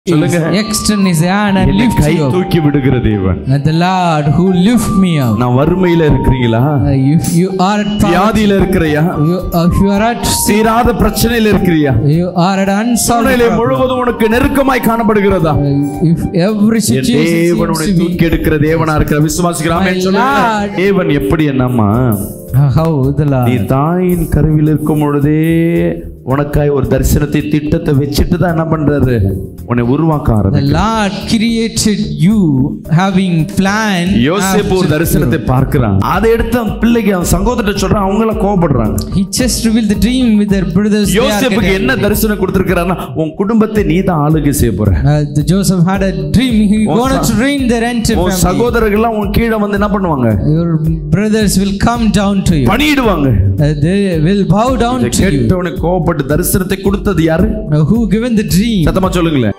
சொல்லுங்க extend his hand and என்னை lift guy you up. தூக்கி விடுகிற தேவன் And the Lord who lift me up. நான் வறுமையில இருக்கிறீங்களா Uh, if you are at poverty, வியாதியில இருக்கிறியா you, uh, if you are at sin, தீராத பிரச்சனையில இருக்கிறியா you are at unsolved சூழ்நிலை problem. முழுவதும் உனக்கு நெருக்கமாய் காணப்படுகிறதா Uh, if every N situation தேவன் seems உன்னை to be தூக்கி எடுக்கிற தேவனா இருக்கிற விசுவாசிக்கிறாமே My சொல்லுங்க Lord. தேவன் எப்படி என்னம்மா Uh, how the நீ Lord தாயின் கருவில் இருக்கும் பொழுதே உனக்காய் ஒரு தரிசனத்தை திட்டத்தை வச்சுட்டு தான் என்ன பண்றாரு உன்னை உருவாக்க the ஆரம்பிக்க Lord created you having planned யோசேப்பு ஒரு after- தரிசனத்தை பார்க்கிறான் அதை எடுத்து அவன் பிள்ளைக்கு அவன் சகோதரத்தை சொல்றான் அவங்கள கோபப்படுறாங்க He just revealed the dream with their brothers. They are யோசேப்புக்கு getting என்ன angry. தரிசனம் கொடுத்திருக்கிறாருன்னா உன் குடும்பத்தை நீ தான் ஆளுகை செய்ய போற Uh, the Joseph had a dream. He உன் wanted ச- to reign their entire உன் family. சகோதரர்கள்லாம் உன் கீழே வந்து என்ன பண்ணுவாங்க Your brothers will come down to you. பணியிடுவாங்க Uh, they will bow down இதை to you. கேட்டவனுக்கு கோவப்பட்டு தரிசனத்தை கொடுத்தது யாரு Uh, who given the dream? சத்தமா சொல்லுங்களேன்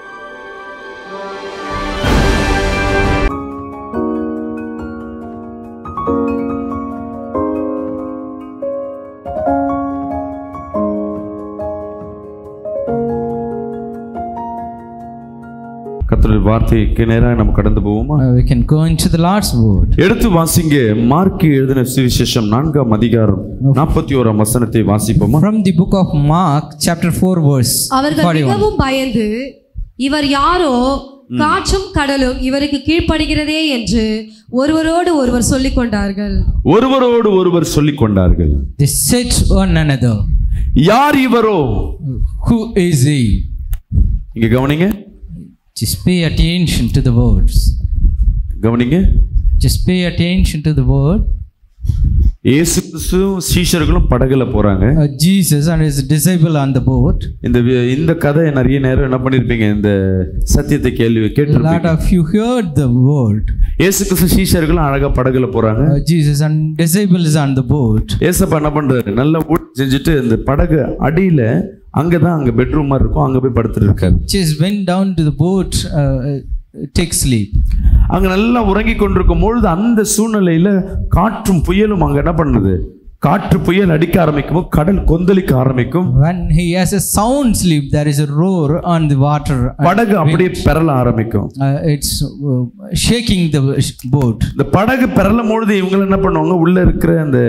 கர்த்தருடைய வார்த்தைக்கு நேராக நம்ம கடந்து போவோமா Uh, we can go into the Lord's word. எடுத்து வாசிங்க மார்க்கு எழுதின சுவிசேஷம் நான்காம் அதிகாரம் நாற்பத்தி ஓராம் வசனத்தை வாசிப்போமா From the book of Mark, chapter 4, verse அவர்கள் 41. மிகவும் பயந்து இவர் யாரோ காற்றும் கடலும் இவருக்கு கீழ்ப்படுகிறதே என்று ஒருவரோடு ஒருவர் சொல்லிக் கொண்டார்கள் ஒருவரோடு ஒருவர் சொல்லிக் கொண்டார்கள் They said one another, யார் இவரோ Who is he? இங்க கவனிங்க Just pay attention to the words. கவனிங்க Just pay attention to the word. இயேசு கிறிஸ்துவும் சீஷர்களும் படகுல போறாங்க Uh, Jesus and his disciple on the boat. இந்த வி- இந்த கதை நிறைய நேரம் என்ன பண்ணிருப்பீங்க இந்த சத்தியத்தை கேள்வி A lot கேட்டு of you heard the word. இயேசு கிறிஸ்து சீஷர்களும் அழகா படகுல போறாங்க Uh, Jesus and disciples on the boat. ஏசப்பா என்ன பண்றாரு நல்லா ஊட்டி செஞ்சுட்டு இந்த படகு அடியில அங்கதான் அங்க பெட்ரூம் மாதிரி இருக்கும் அங்க போய் படுத்துட்டு இருக்காரு Just went down to the boat, uh, uh, take sleep. அங்க நல்லா உறங்கி கொண்டிருக்கும் பொழுது அந்த சூழ்நிலையில காற்றும் புயலும் அங்க என்ன பண்ணுது காற்று புயல் அடிக்க ஆரம்பிக்கும் கடல் கொந்தளிக்க ஆரம்பிக்கும் When he has a sound sleep, there is a roar on the water. and படகு அப்படியே பெறல ஆரம்பிக்கும் uh, it's uh, shaking the sh- boat. இந்த படகு பெறலும் பொழுது இவங்க என்ன பண்ணுவாங்க உள்ள இருக்கிற அந்த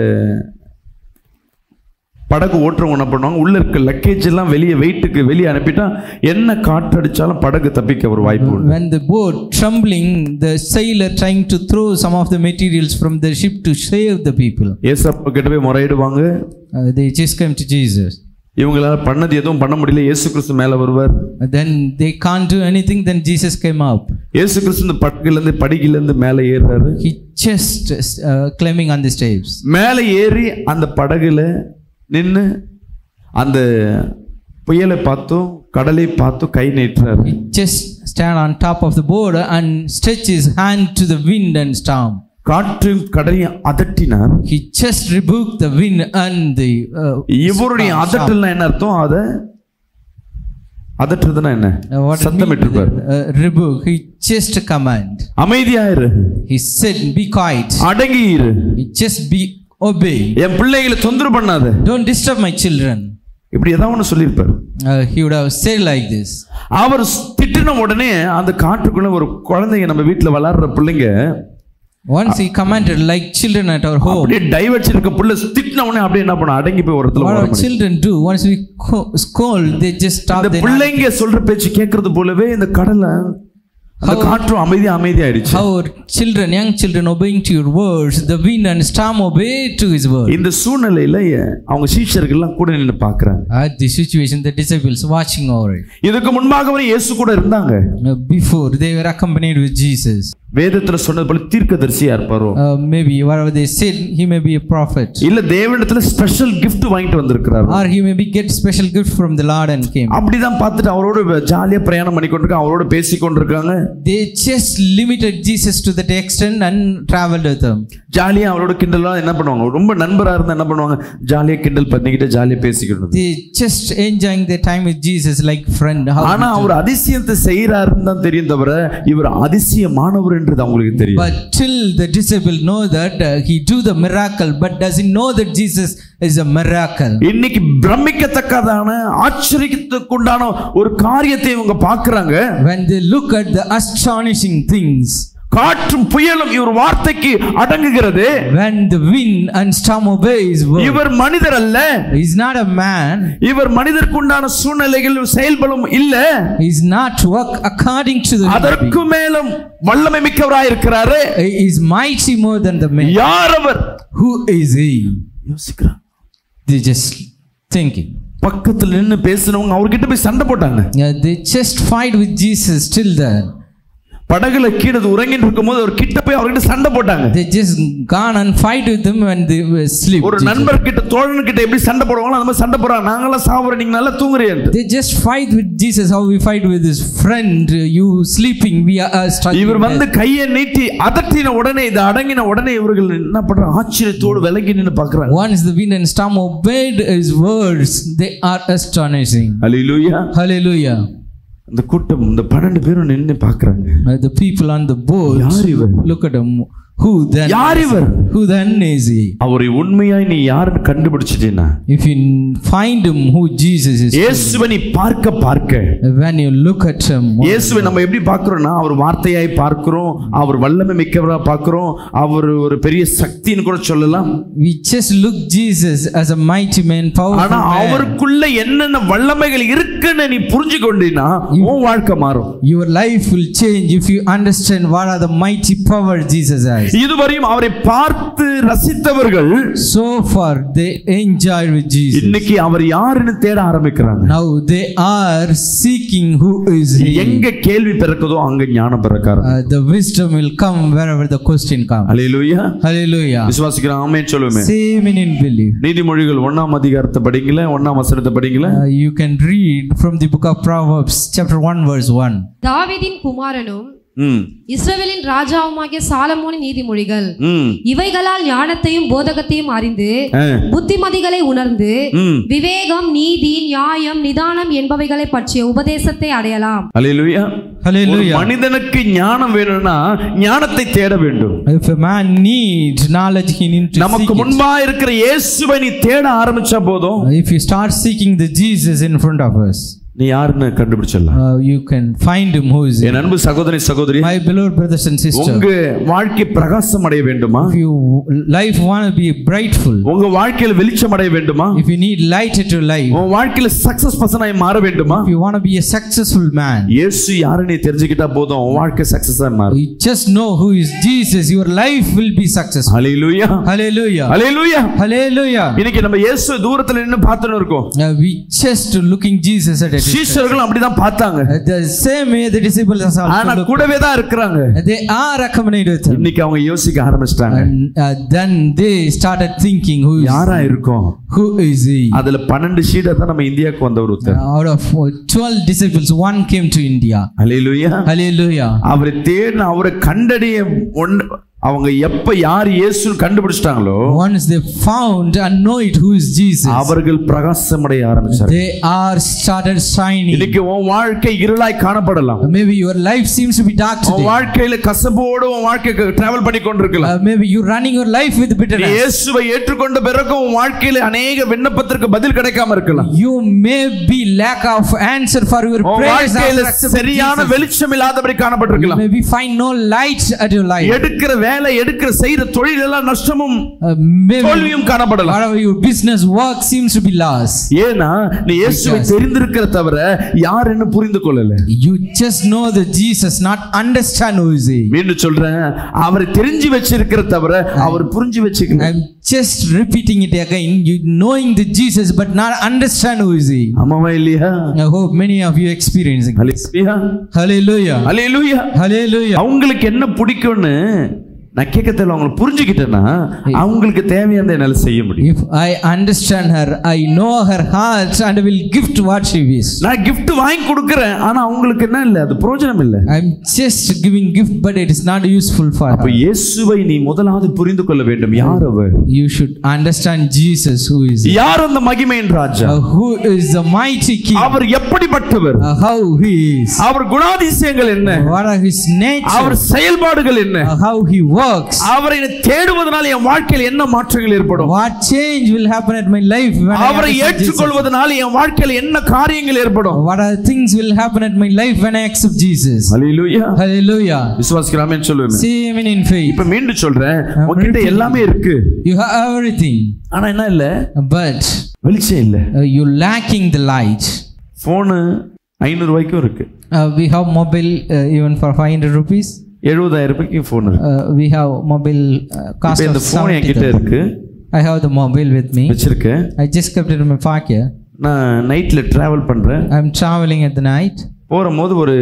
படகு ஓட்டுறவங்க என்ன பண்ணுவாங்க உள்ள இருக்க லக்கேஜ் எல்லாம் வெளியே வெயிட்டுக்கு வெளியே அனுப்பிட்டா என்ன காற்று அடிச்சாலும் படகு தப்பிக்க ஒரு வாய்ப்பு உண்டு When the boat trembling, the sailor trying to throw some of the materials from the ship to save the people. ஏசப்பா கிட்ட போய் முறையிடுவாங்க Uh, they just came to Jesus. இவங்களால பண்ணது எதுவும் பண்ண முடியல இயேசு கிறிஸ்து மேல வருவார் Uh, Then they can't do anything. Then Jesus came up. இயேசு கிறிஸ்து இந்த படகுல இருந்து படியில இருந்து மேலே ஏறுறாரு He just uh, climbing on the steps. மேலே ஏறி அந்த படகுல நின்று அந்த புயலை பார்த்தும் கடலை பார்த்தும் கை நீட்டுறாரு He just stand on top of the boat and stretch his hand to the wind and storm. காற்றும் கடலையும் அதட்டினார் He just rebuked the wind and the uh, இவருடைய storm. அதட்டல்னா என்ன அர்த்தம் அத அதட்டுறதுன்னா என்ன Uh, what it சத்தம் means, இட்டிருப்பார் uh, rebuke. He just command. அமைதியாயிரு He said, "Be quiet." அடங்கி இரு He just be obey. என் பிள்ளைகளை தொந்தரவு பண்ணாத Don't disturb my children. இப்படி ஏதாவது ஒன்று சொல்லியிருப்பார் Uh, he would have said like this. அவர் திட்டின உடனே அந்த காட்டுக்குள்ள ஒரு குழந்தைங்க நம்ம வீட்டுல வளர்ற பிள்ளைங்க Once he commanded, like children at our home, அப்படியே டைவர்ஸ் இருக்க புள்ள திட்டின உடனே அப்படியே என்ன பண்ண அடங்கி போய் ஒரு இடத்துல what ஓட our முடியும். children do, once we co- scold, they just stop இந்த their பிள்ளைங்க சொல்ற பேச்சு கேட்கறது போலவே இந்த கடலை அந்த காற்றும் அமைதி அமைதியாயிடுச்சு How our children, young children, obeying to your words, the wind and storm obey to his word. இந்த சூழ்நிலையில அவங்க சீஷர்கள்லாம் கூட நின்று பாக்குறாங்க At the situation, the disciples watching over it. இதுக்கு முன்பாக வரை இயேசு கூட இருந்தாங்க Uh, Before they were accompanied with Jesus. வேதத்துல சொன்னது போல தீர்க்கதரிசியா இருப்பாரோ Uh, maybe whatever they said, he may be a prophet, இல்ல தேவனிடத்துல ஸ்பெஷல் gift வாங்கிட்டு வந்திருக்கிறாரு or he may be get special gift from the Lord and came. அப்படிதான் பார்த்துட்டு அவரோட ஜாலியா பிரயாணம் பண்ணி கொண்டிருக்காங்க அவரோட பேசி கொண்டிருக்காங்க They just limited Jesus to that extent and traveled with him. ஜாலியா அவரோட கிண்டலாம் என்ன பண்ணுவாங்க ரொம்ப நண்பரா இருந்தா என்ன பண்ணுவாங்க ஜாலியா கிண்டல் பண்ணிக்கிட்டு ஜாலியா பேசிக்கிட்டு They just enjoying their time with Jesus like friend. How ஆனா அவர் அதிசயத்தை செய்யறாருன்னு தான் தெரியும் தவிர இவர் அதிசயமானவர் என்றது அவங்களுக்கு தெரியும் But till the disabled know that uh, he do the miracle, but does he know that Jesus is a miracle? இன்னைக்கு பிரமிக்கத்தக்கதான ஆச்சரியத்துக்குண்டான ஒரு காரியத்தை இவங்க பார்க்கறாங்க When they look at the astonishing things, காற்றும் புயலும் இவர் வார்த்தைக்கு அடங்குகிறது when the wind and storm obey his word, இவர் மனிதர் அல்ல he's not a man, இவர் மனிதருக்குண்டான சூழ்நிலைகள் செயல்படும் இல்ல he's not work according to the human அதற்கு மேலும் வல்லமை மிக்கவராய் இருக்கிறாரு being. He is mighty more than the man. யார் அவர் Who is he? யோசிக்கிறான் They just thinking. பக்கத்துல நின்னு பேசினவங்க அவர்கிட்ட போய் சண்டை போட்டாங்க Yeah, they just fight with Jesus till then. படகுல கீழே உறங்கிட்டு இருக்கும்போது அவர் கிட்ட போய் அவர்கிட்ட சண்டை போட்டாங்க They just gone and fight with him when they were asleep. ஒரு நண்பர் கிட்ட தோழன் கிட்ட எப்படி சண்டை போடுவாங்களோ அந்த மாதிரி சண்டை போடுறாங்க நாங்களாம் சாப்பிட்றோம் நீங்க நல்லா தூங்குறீங்க They just fight with Jesus. How we fight with his friend. You sleeping, we are uh, struggling. இவர் வந்து கையை நீட்டி அதட்டின உடனே இது அடங்கின உடனே இவர்கள் என்ன பண்றாங்க ஆச்சரியத்தோடு விலகி நின்னு பாக்குறாங்க Once the wind and storm obeyed his words, they are astonishing. Hallelujah Hallelujah. இந்த கூட்டம் இந்த பன்னெண்டு பேரும் நின்னு பாக்குறாங்க Uh, the people on the boat யார் இவர் look at him. Who then? யார் இவர் Who then is he? அவரை உண்மையாய் நீ யாருன்னு கண்டுபிடிச்சிட்டீன்னா If you find him, who Jesus is, இயேசுவை நீ பார்க்க பார்க்க when you look at him, இயேசுவை நம்ம எப்படி பார்க்கிறோம்னா அவர் வார்த்தையாய் பார்க்கிறோம் அவர் வல்லமை மிக்கவரா பார்க்கிறோம் அவர் ஒரு பெரிய சக்தின்னு கூட சொல்லலாம் we just look Jesus as a mighty man, powerful ஆனா man. அவருக்குள்ள என்னென்ன வல்லமைகள் இருக்குன்னு நீ புரிஞ்சு கொண்டீன்னா உன் வாழ்க்கை மாறும் Your life will change if you understand what are the mighty power Jesus has. இதுவரையும் அவரை பார்த்து ரசித்தவர்கள் So far, they enjoyed with Jesus. இன்னைக்கு அவர் யாருன்னு தேட ஆரம்பிக்கிறாங்க Now they are seeking who is He. எங்க கேள்வி பிறக்குதோ அங்க ஞானம் பிறக்காரு Uh, the wisdom will come wherever the question comes. Hallelujah Hallelujah. விசுவாசிக்கிறேன் ஆமே சொல்லுவேன் Same in belief. நீதிமொழிகள் ஒண்ணாம் அதிகாரத்தை படிங்களேன் ஒண்ணாம் வசனத்தை படிங்களேன் Uh, you can read from the book of Proverbs, chapter 1, verse 1. தாவீதின் குமாரனும் ம் இஸ்ரவேலின் ராஜாவுமாகிய சாலமோனின் நீதிமொழிகள் ம் இவைகளால் ஞானத்தையும் போதகத்தையும் அறிந்து ஆ, புத்திமதிகளை உணர்ந்து ம் விவேகம் நீதி நியாயம் நிதானம் என்பவைகளை பற்றிய உபதேசத்தை அடையலாம் அல்லேலூயா ஒரு Hallelujah. மனிதனுக்கு ஞானம் வேணும்னா ஞானத்தை தேட வேண்டும் If a man needs knowledge, he needs to seek நமக்கு it. முன்பா இருக்கிற இயேசுவை நீ தேட ஆரம்பிச்சா போதும் If you start seeking the Jesus in front of us, நீ யாருன்னு கண்டுபிடிச்சிடலாம் uh, you can find him who is என் அன்பு சகோதரி சகோதரி My beloved brothers and sisters, உங்க வாழ்க்கை பிரகாசம் அடைய வேண்டுமா if you life want to be brightful, உங்க வாழ்க்கையில வெளிச்சம் அடைய வேண்டுமா if you need light into your life, உன் வாழ்க்கையில சக்சஸ் பர்சனாய் மாற வேண்டுமா if you want to be a successful man, இயேசு யாருன்னு நீ தெரிஞ்சுக்கிட்டா போதும் உன் வாழ்க்கை சக்சஸா மாறும் you just know who is Jesus, your life will be successful. Hallelujah Hallelujah. Hallelujah Hallelujah. இன்னைக்கு நம்ம இயேசு தூரத்துல நின்னு பார்த்துன்னு இருக்கோம் Uh, we just looking Jesus at a distance. சீஷர்களும் அப்படிதான் பார்த்தாங்க Uh, the same way the disciples also ஆனா look. கூடவே தான் இருக்கிறாங்க They are accompanied with him. இன்னைக்கு அவங்க யோசிக்க ஆரம்பிச்சிட்டாங்க And uh, then they started thinking, who is, யாரா இருக்கும் who is he? அதுல பன்னெண்டு ஷீடை தான் நம்ம இந்தியாவுக்கு வந்தவர் ஒருத்தர் Out of uh, 12 disciples, one came to India. Hallelujah Hallelujah. அவரை தேடின அவரை கண்டடைய ஒன்று அவங்க எப்ப யார் இயேசுன்னு கண்டுபிடிச்சிட்டாங்களோ Once they found and know it who is Jesus, அவர்கள் பிரகாசமடைய ஆரம்பிச்சாங்க they are started shining. இன்னைக்கு உன் வாழ்க்கை இருளாய் காணப்படலாம் Maybe your life seems to be dark உன் today. வாழ்க்கையில கசப்போடு உன் வாழ்க்கைக்கு டிராவல் பண்ணி கொண்டிருக்கலாம் Uh, maybe you're running your life with நீ bitterness. இயேசுவை ஏற்றுக்கொண்ட பிறகு உன் வாழ்க்கையில அநேக விண்ணப்பத்திற்கு பதில் கிடைக்காம இருக்கலாம் You may be lack of answer for your உன் prayers. வாழ்க்கையில after accepting சரியான Jesus. வெளிச்சம் இல்லாதபடி You காணப்பட்டிருக்கலாம் maybe find no light at your life. எடுக்கிற வேலை எடுக்கிற செய்யற தொழில் எல்லாம் நஷ்டமும் Uh, maybe தோல்வியும் காணப்படலாம் whatever your business work seems to be lost. ஏன்னா நீ இயேசுவை தெரிந்திருக்கிற தவிர யாருன்னு புரிந்து கொள்ளல You just know that Jesus, not understand who is he. மீண்டும் சொல்றேன் அவரை தெரிஞ்சு வச்சிருக்கிற தவிர அவர் புரிஞ்சு வச்சுக்கல I'm just repeating it again. You knowing the Jesus, but not understand who is he. ஆமாவா இல்லையா I hope many of you experiencing. Hallelujah Hallelujah. Hallelujah Hallelujah. அவங்களுக்கு என்ன பிடிக்கும்னு நான் கேட்க தெரியல அவங்களை புரிஞ்சுக்கிட்டேன்னா அவங்களுக்கு தேவையானதை என்னால செய்ய முடியும் If I understand her, I know her heart and I will gift what she wishes. நான் gift வாங்கி கொடுக்குறேன் ஆனா அவங்களுக்கு என்ன இல்லை அது பிரயோஜனம் இல்லை I'm just giving gift, but it is not useful for அப்ப her. இயேசுவை நீ முதலாவது புரிந்து கொள்ள வேண்டும் யார் அவர் You should understand Jesus, who is யார் அந்த மகிமையின் ராஜா uh, who is the mighty King, அவர் எப்படிப்பட்டவர் uh, how he is, அவர் குணாதிசயங்கள் என்ன what are his nature, அவர் செயல்பாடுகள் என்ன uh, how he works, அவரை தேடுவதனால என் வாழ்க்கையில் என்ன மாற்றங்கள் ஏற்படும் what change will happen at my life when I அவரை accept Jesus. ஏற்றுக்கொள்வதனால என் வாழ்க்கையில் என்ன காரியங்கள் ஏற்படும் What are things will happen at my life when I accept Jesus? Hallelujah Hallelujah. விசுவாசிக்கிறாமேன்னு சொல்லுவேன் See even in faith. இப்ப மீண்டும் சொல்றேன் உன்கிட்ட எல்லாமே இருக்கு You have everything, ஆனா என்ன இல்ல but வெளிச்சம் இல்ல uh, you're lacking the light. போனு ஐநூறு ரூபாய்க்கும் இருக்கு Uh, we have mobile uh, even for 500 rupees. எழுபதாயிரம் ரூபாய்க்கு போன் இருக்கு Uh, we have mobile uh, cost இப்ப of இந்த போன் 70,000. என்கிட்ட இருக்கு I have the mobile with me. வச்சிருக்கேன் I just kept it in my pocket. நான் நைட்ல டிராவல் பண்றேன் I'm traveling at the night. போகும்போது ஒரு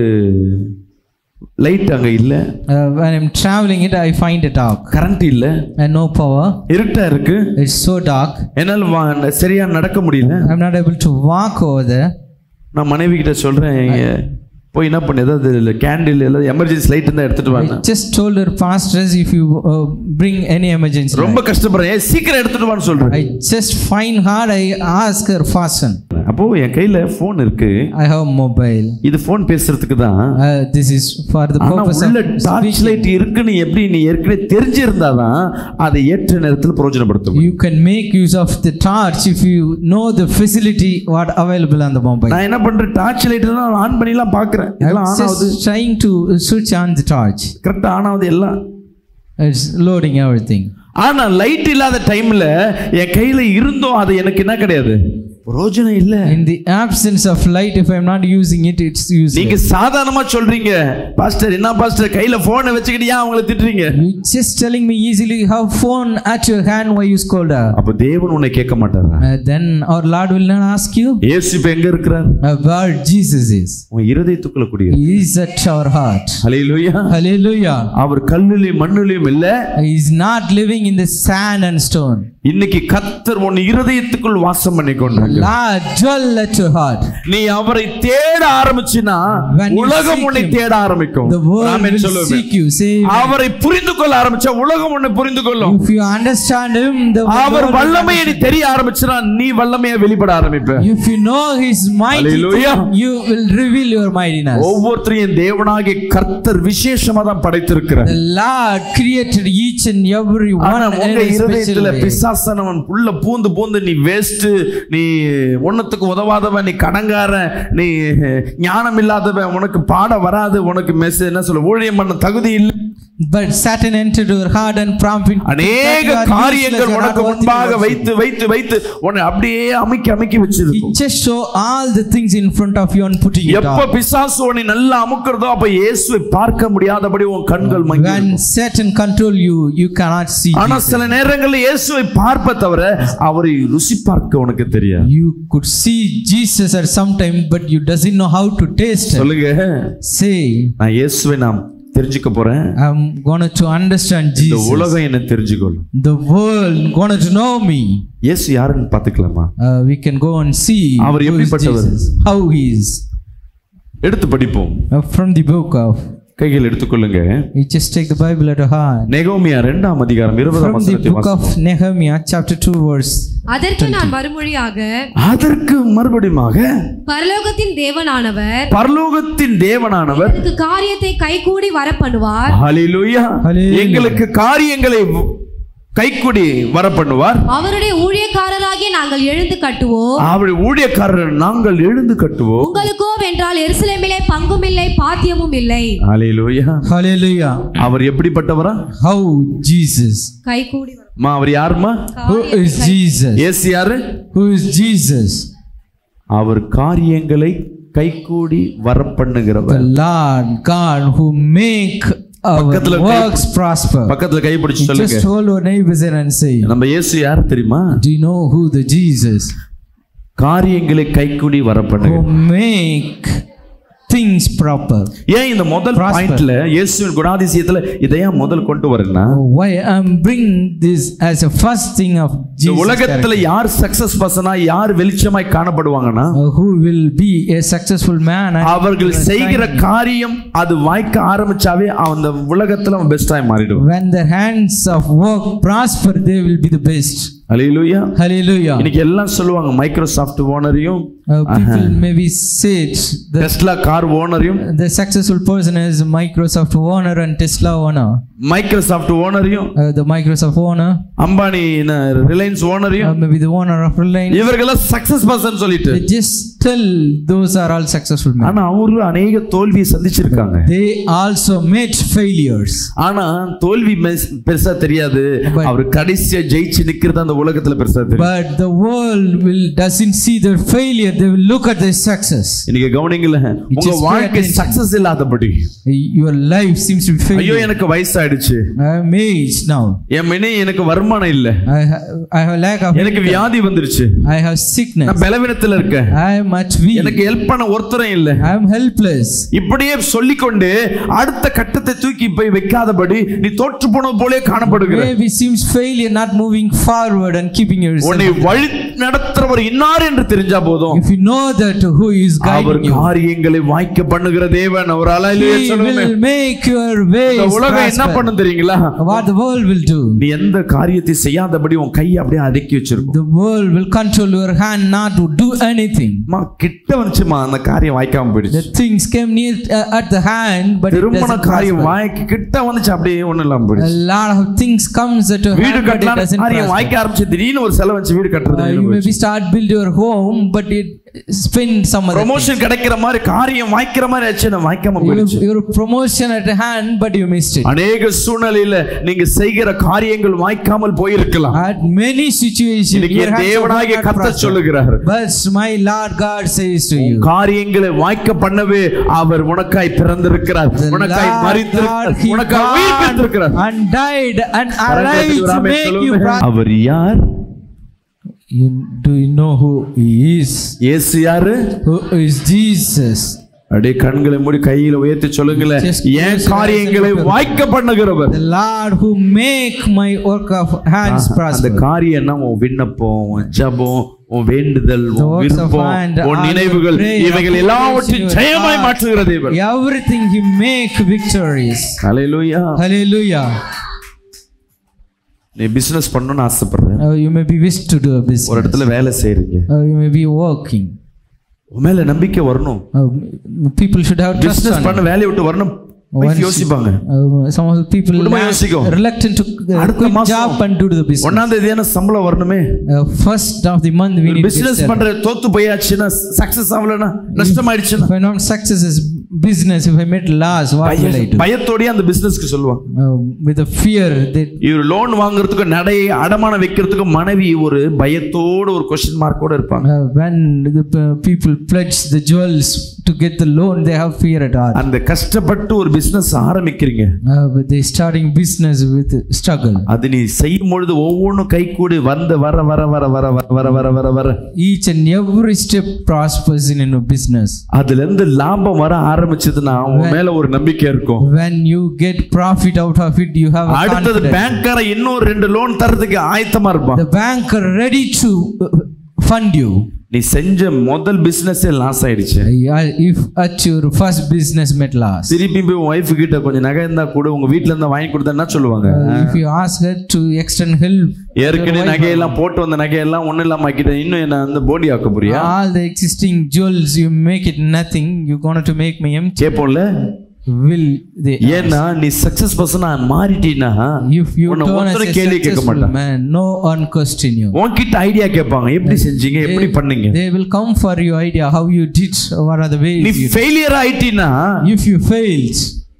லைட் அங்க இல்ல Uh, when I'm traveling it, I find it dark current இல்ல and no power. இருட்டா இருக்கு It's so dark. என்னால் வா- சரியா நடக்க முடியல I'm not able to walk over there. நான் மனைவி கிட்ட சொல்றேன் இங்க போய் என்ன பண்ணு ஏதாவது கேண்டில் ஏதாவது எமர்ஜென்சி லைட் இருந்தா எடுத்துட்டு I வாங்க just told her pastors if you uh, bring any emergency. light. ரொம்ப கஷ்டப்படுறேன் ஏய், சீக்கிரம் எடுத்துட்டு வான்னு சொல்றேன் I just find hard. I ask her fasten. அப்போ என் கையில போன் இருக்கு I have mobile. இது போன் பேசுறதுக்கு தான் Uh, this is for the ஆனா purpose உள்ள of டார்ச் speaking. லைட் இருக்குன்னு எப்படி நீ ஏற்கனவே தெரிஞ்சிருந்தாதான் அதை ஏற்ற நேரத்தில் பிரயோஜனப்படுத்த முடியும் You can make use of the torch if you know the facility what available on the mobile. நான் என்ன பண்றேன் டார்ச் லைட் எல்லாம் ஆன் பண்ணிலாம் பாக்குறேன் I'm இதெல்லாம் ஆன் ஆகுது just trying to switch on the torch. கரெக்டா ஆன் ஆகுது எல்லாம் It's loading everything. ஆனா லைட் இல்லாத டைம்ல என் கையில இருந்தும் அது எனக்கு என்ன கிடையாது பிரயோஜனம் இல்ல In the absence of light, if I'm not using it, it's நீங்க useless. சாதாரணமா சொல்றீங்க பாஸ்டர் என்ன பாஸ்டர் கையில போனை வச்சுக்கிட்டு ஏன் அவங்கள திட்டுறீங்க You just telling me easily you have phone at your hand why you scold her. அப்ப தேவன் உன்னை கேட்க மாட்டாரா Uh, then our Lord will not ask you இயேசு இப்ப எங்க இருக்கிறார் uh, where Jesus is. உன் இருதயத்துக்குள்ள குடியிரு He is at our heart. Hallelujah Hallelujah. அவர் கல்லுலயும் மண்ணுலயும் இல்ல He is not living in the sand and stone. இன்னைக்கு கத்தர் உன் இருதயத்துக்குள் வாசம் பண்ணி கொண்டிருக்கிறார் Lord, dwell at your heart. நீ அவரை தேட ஆரம்பிச்சினா When you உலகம் seek உன்னை him, தேட ஆரம்பிக்கும் The world ஆமென் will சொல்லுவேன். seek you. Say, அவரை புரிந்து கொள்ள ஆரம்பிச்சா உலகம் உன்னை புரிந்து கொள்ளும் if you understand Him, the our world will வல்லமையை நீ தெரிய ஆரம்பிச்சினா நீ வல்லமையா வெளிப்பட ஆரம்பிப்ப If you know His mighty, Hallelujah. thing, you will reveal your mightiness. ஒவ்வொருத்தரையும் தேவனாகிய கர்த்தர் விசேஷமா தான் படைத்திருக்கிறார் The Lord created each and every ஆனா one in உங்க a special இருதயத்துல way. பிசாசனவன் உள்ள பூந்து பூந்து நீ வேஸ்ட் நீ ஒன்னத்துக்கு உதவாதவன் நீ கடங்காரன் நீ ஞானம் இல்லாதவன் உனக்கு பாட வராது உனக்கு மெஸ் என்ன சொல்ல ஊழியம் பண்ண தகுதி இல்லை But Satan entered your heart and prompted அநேக that you are காரியங்கள் useless, you are உனக்கு not worthy முன்பாக to worship. வைத்து வைத்து வைத்து உன்னை அப்படியே அமைக்கி அமைக்கி He வச்சிருக்கும் just show all the things in front of you and putting it எப்ப on. பிசாசு உன்னை நல்லா அமுக்கிறதோ அப்ப இயேசுவை பார்க்க முடியாதபடி உன் கண்கள் மங்கி When Satan control you, you cannot see. ஆனா Jesus. சில நேரங்கள்ல இயேசுவை பார்ப்ப தவிர அவரை ருசி பார்க்க உனக்கு தெரியாது You could see Jesus at some time, but you doesn't know how to taste it. சொல்லுங்க Say, நான் இயேசுவை நாம் தெரிஞ்சுக்க போறேன் I'm going to understand இந்த Jesus. உலகம் என்ன தெரிஞ்சுக்கொள்ளும் The world going to know me. இயேசு யாருன்னு பாத்துக்கலாமா Uh, we can go and see our who is எப்படிப்பட்டவர்? Jesus, how he is. எடுத்து படிப்போம் Uh, from the book of, கைகள் எடுத்துக்கொள்ளுங்க you just take the Bible at a hand. நெகோமியா இரண்டாம் அதிகாரம் இருபதாம் From the வசனத்தை book வாசி- of Nehemiah, chapter 2, verse. அதற்கு நான் மறுமொழியாக அதற்கு மறுபடியுமாக பரலோகத்தின் தேவனானவர் பரலோகத்தின் தேவனானவர் எனக்கு காரியத்தை கைகூடி வர பண்ணுவார் ஹalleluya Hallelujah. எங்களுக்கு காரியங்களை கைக்குடி வர பண்ணுவார் அவருடைய ஊழியக்காரராகிய நாங்கள் எழுந்து கட்டுவோம் அவருடைய ஊழியக்காரர் நாங்கள் எழுந்து கட்டுவோம் உங்களுக்கோ வென்றால் எருசலேமிலே பங்கும் இல்லை பாத்தியமும் இல்லை ஹalleluya Hallelujah. Our எப்படிப்பட்டவரா How Jesus. கைகூடி வர மா அவர் யாருமா Who is Jesus? இயேசு யாரு Who is Jesus? அவர் காரியங்களை கைக்கூடி வர The பண்ணுகிறவர் Lord God who make our பக்கத்துல கை- works prosper. பக்கத்துல கை பிடிச்சு You சொல்லுங்க just hold your neighbors in and say, நம்ம இயேசு யார் தெரியுமா Do you know who the Jesus காரியங்களை கைக்கூடி வர who பண்ணுங்க make things proper. ஏன் இந்த முதல் Prosper. பாயிண்ட்ல இயேசுவின் குணாதிசயத்துல இதை ஏன் முதல் கொண்டு வரேன்னா Why I'm bringing this as a first thing of இந்த Jesus உலகத்துல character. யார் சக்சஸ் பர்சனா யார் வெளிச்சமாய் காணப்படுவாங்கன்னா Uh, who will be a successful man and அவர்கள் will செய்கிற shine. காரியம் அது வாய்க்க ஆரம்பிச்சாவே அந்த உலகத்துல அவன் பெஸ்டாய் மாறிடுவான் when their hands of work prosper they will be the best அலையிலுயா hallelujah இன்னைக்கு எல்லாம் சொல்லுவாங்க மைக்ரோசாஃப்ட் ஓனரையும் Uh, people maybe say it, the, Tesla car ஓனரையும் the successful person is Microsoft owner and Tesla owner. Microsoft ஓனரையும் Uh, the Microsoft owner, Ambani Reliance ஓனரையும் uh, maybe the owner of Reliance. இவர்களெல்லாம் success person சொல்லிட்டு They just tell those are all successful men. ஆனா அவரு அநேக தோல்வியை சந்திச்சிருக்காங்க They also met failures. ஆனா தோல்வி மெஸ்- பெருசா தெரியாது But- அவர் கடைசியா ஜெயிச்சு நிக்கிறது அந்த உலகத்துல பெருசா தெரியும் But the world will doesn't see their failure. They will look at their success. இன்னைக்கு கவனிங்கள உங்க just pay வாழ்க்கை attention. சக்சஸ் இல்லாதபடி Your life seems to be ஐயோ failure. எனக்கு வயசாயிடுச்சு I'm aged now. N mini எனக்கு வருமானம் இல்ல I, ha- I have lack of எனக்கு income. வியாதி வந்துருச்சு I have sickness. நான் பலவீனத்துல இருக்கேன் I am much weak. எனக்கு ஹெல்ப் பண்ண ஒருத்தரும் இல்ல I am helpless. இப்படியே சொல்லிக்கொண்டு அடுத்த கட்டத்தை தூக்கி போய் வைக்காதபடி நீ தோற்று போனது போலே காணப்படுகிற Maybe seems failure not moving forward and keeping yourself. உன்னை வழி நடத்துறவர் இன்னார் என்று தெரிஞ்சா போதும் If you know that who is our guiding you, காரியங்களை வாய்க்க பண்ணுகிற தேவன் ஒரு அலையிலேயே He சொல்லுங்க will make your ways இந்த உலகம் என்ன prosper. பண்ணும் தெரியுங்களா What the world will do, நீ எந்த காரியத்தை செய்யாதபடி உன் கையை அப்படியே அடக்கி வச்சிருக்கும் the world will control your hand not to do anything. அம்மா, கிட்ட வந்துச்சுமா அந்த காரியம் வாய்க்காம The போயிடுச்சு things came near uh, at the hand, but it திருமண doesn't காரியம் prosper. வாய்க்கு கிட்ட வந்துச்சு அப்படியே ஒண்ணு இல்லாம A போயிடுச்சு lot of things comes at your வீடு hand, but it கட்டலாம் doesn't காரியம் prosper. வாய்க்க ஆரம்பிச்சு திடீர்னு ஒரு செலவு வச்சு வீடு கட்டுறது Uh, நின்னு you போச்சு. maybe start build your home, but it spend some other things. Promotion கிடைக்கிற மாதிரி காரியம் வாய்க்கிற மாதிரி ஆச்சு நான் வாய்க்காம போயிடுச்சு You- Your promotion at hand, but you missed it. அநேக சூழ்நிலையில நீங்க செய்கிற காரியங்கள் வாய்க்காமல் போயிருக்கலாம் At many situations, இன்னைக்கு your என் hands are தேவனாகிய not கத்த prosper. சொல்லுகிறார் But my Lord God says to you, காரியங்களை வாய்க்க பண்ணவே அவர் உனக்காய் பிறந்திருக்கிறார் the உனக்காய் Lord மறித்திருக்கிறார் God, He உனக்காய் born உயிர்ப்பித்திருக்கிறார் and died and கரங்களை arrived தட்டி ஒரு to ஆமென் make you சொல்லுங்க. prosper. அவர் யார் You, do you know who He is? இயேசு யாரு Who is Jesus? அப்படியே கண்களை மூடி கையில உயர்த்தி சொல்லுங்களேன் Just ஏன் close your காரியங்களை eyes and look. வாய்க்க பண்ணுகிறவர் The Lord who make my work of hands அந்த prosper. காரியம்னா உன் விண்ணப்பம் உன் ஜெபம் உன் வேண்டுதல் The உன் works of விருப்பம் hand, உன் all நினைவுகள் your prayer, இவைகள் your எல்லாவற்றையும் your ஜெயமாய் heart. மாற்றுகிற தேவன் Everything He make victorious. ஹalleluya Hallelujah. நீ பிசினஸ் பண்ணணும்னு ஆசைப்படுற Uh, you may be wished to do a ஒரு business. இடத்துல வேலை செய்றீங்க Uh, you may be working. உன் மேல நம்பிக்கை வரணும் Uh, people should have trust business on பண்ண you. வேலையை விட்டு வரணும் wife Once- யோசிப்பாங்க Uh, some of the people குடும்பம் are யோசிக்கும். reluctant to uh, அடுத்த quit மாசம் job and do the business. ஒன்னாம் தேதியான சம்பளம் வரணுமே Uh, first of the month we need to get business salary. பண்ற தோத்து போயாச்சுன்னா சக்சஸ் ஆகலன்னா நஷ்டம் ஆயிடுச்சுன்னா If I'm not success is business, if I made loss, what will I do? பயத்தோடய அந்த பிசினஸ்க்கு சொல்லுவாங்க Uh, with a fear that இவர் loan வாங்குறதுக்கு நடையை அடமானம் வைக்கிறதுக்கு மனைவி ஒரு பயத்தோட ஒரு கொஸ்டின் மார்க்கோட இருப்பாங்க uh, when the uh, people pledge the jewels to get the loan, they have fear at heart. அந்த கஷ்டப்பட்டு ஒரு பிசினஸ் ஆரம்பிக்கிறீங்க Uh, but they starting business with struggle. அது நீ செய்யும் பொழுது ஒவ்வொன்றும் கை கூடி வந்த வர வர வர வர வர வர வர வர வர Each and every step prospers in a business. அதுல இருந்து லாபம் வர ஆரம்பிச்சதுன்னா உன் மேல ஒரு நம்பிக்கை இருக்கும் When you get profit out of it, you have a அடுத்தது confidence. பேங்க்கார இன்னும் ரெண்டு லோன் தரதுக்கு ஆயத்தமா இருப்பான் The bank are ready to uh, fund you. நீ செஞ்ச முதல் பிசினஸே லாஸ் ஆயிடுச்சு Uh, If at your first business met loss, திருப்பி போய் ஒய்ஃப் கிட்ட கொஞ்சம் நகை இருந்தா கூட உங்க வீட்ல இருந்தா வாங்கி கொடுத்தா என்ன சொல்லுவாங்க uh, if you ask her to extend help, ஏற்கனவே நகையெல்லாம் போட்டு வந்த நகையெல்லாம் ஒண்ணு இல்லாம ஆக்கிட்ட இன்னும் என்ன வந்து போடி ஆக்க போறியா all the existing jewels, you make it nothing, you're going to make me empty. கேப்போம்ல Will they? ஏன்னா நீ சக்சஸ் பர்சனா மாறிட்டீன்னா If you உன்னை turn as a ஒருத்தரும் கேள்வி கேட்க successful மாட்டான் man, no one question you. உன்கிட்ட ஐடியா கேட்பாங்க எப்படி செஞ்சீங்க எப்படி பண்ணீங்க They will come for your idea how you did, what are the ways நீ you ஃபெயிலியர் ஆயிட்டீன்னா If you failed,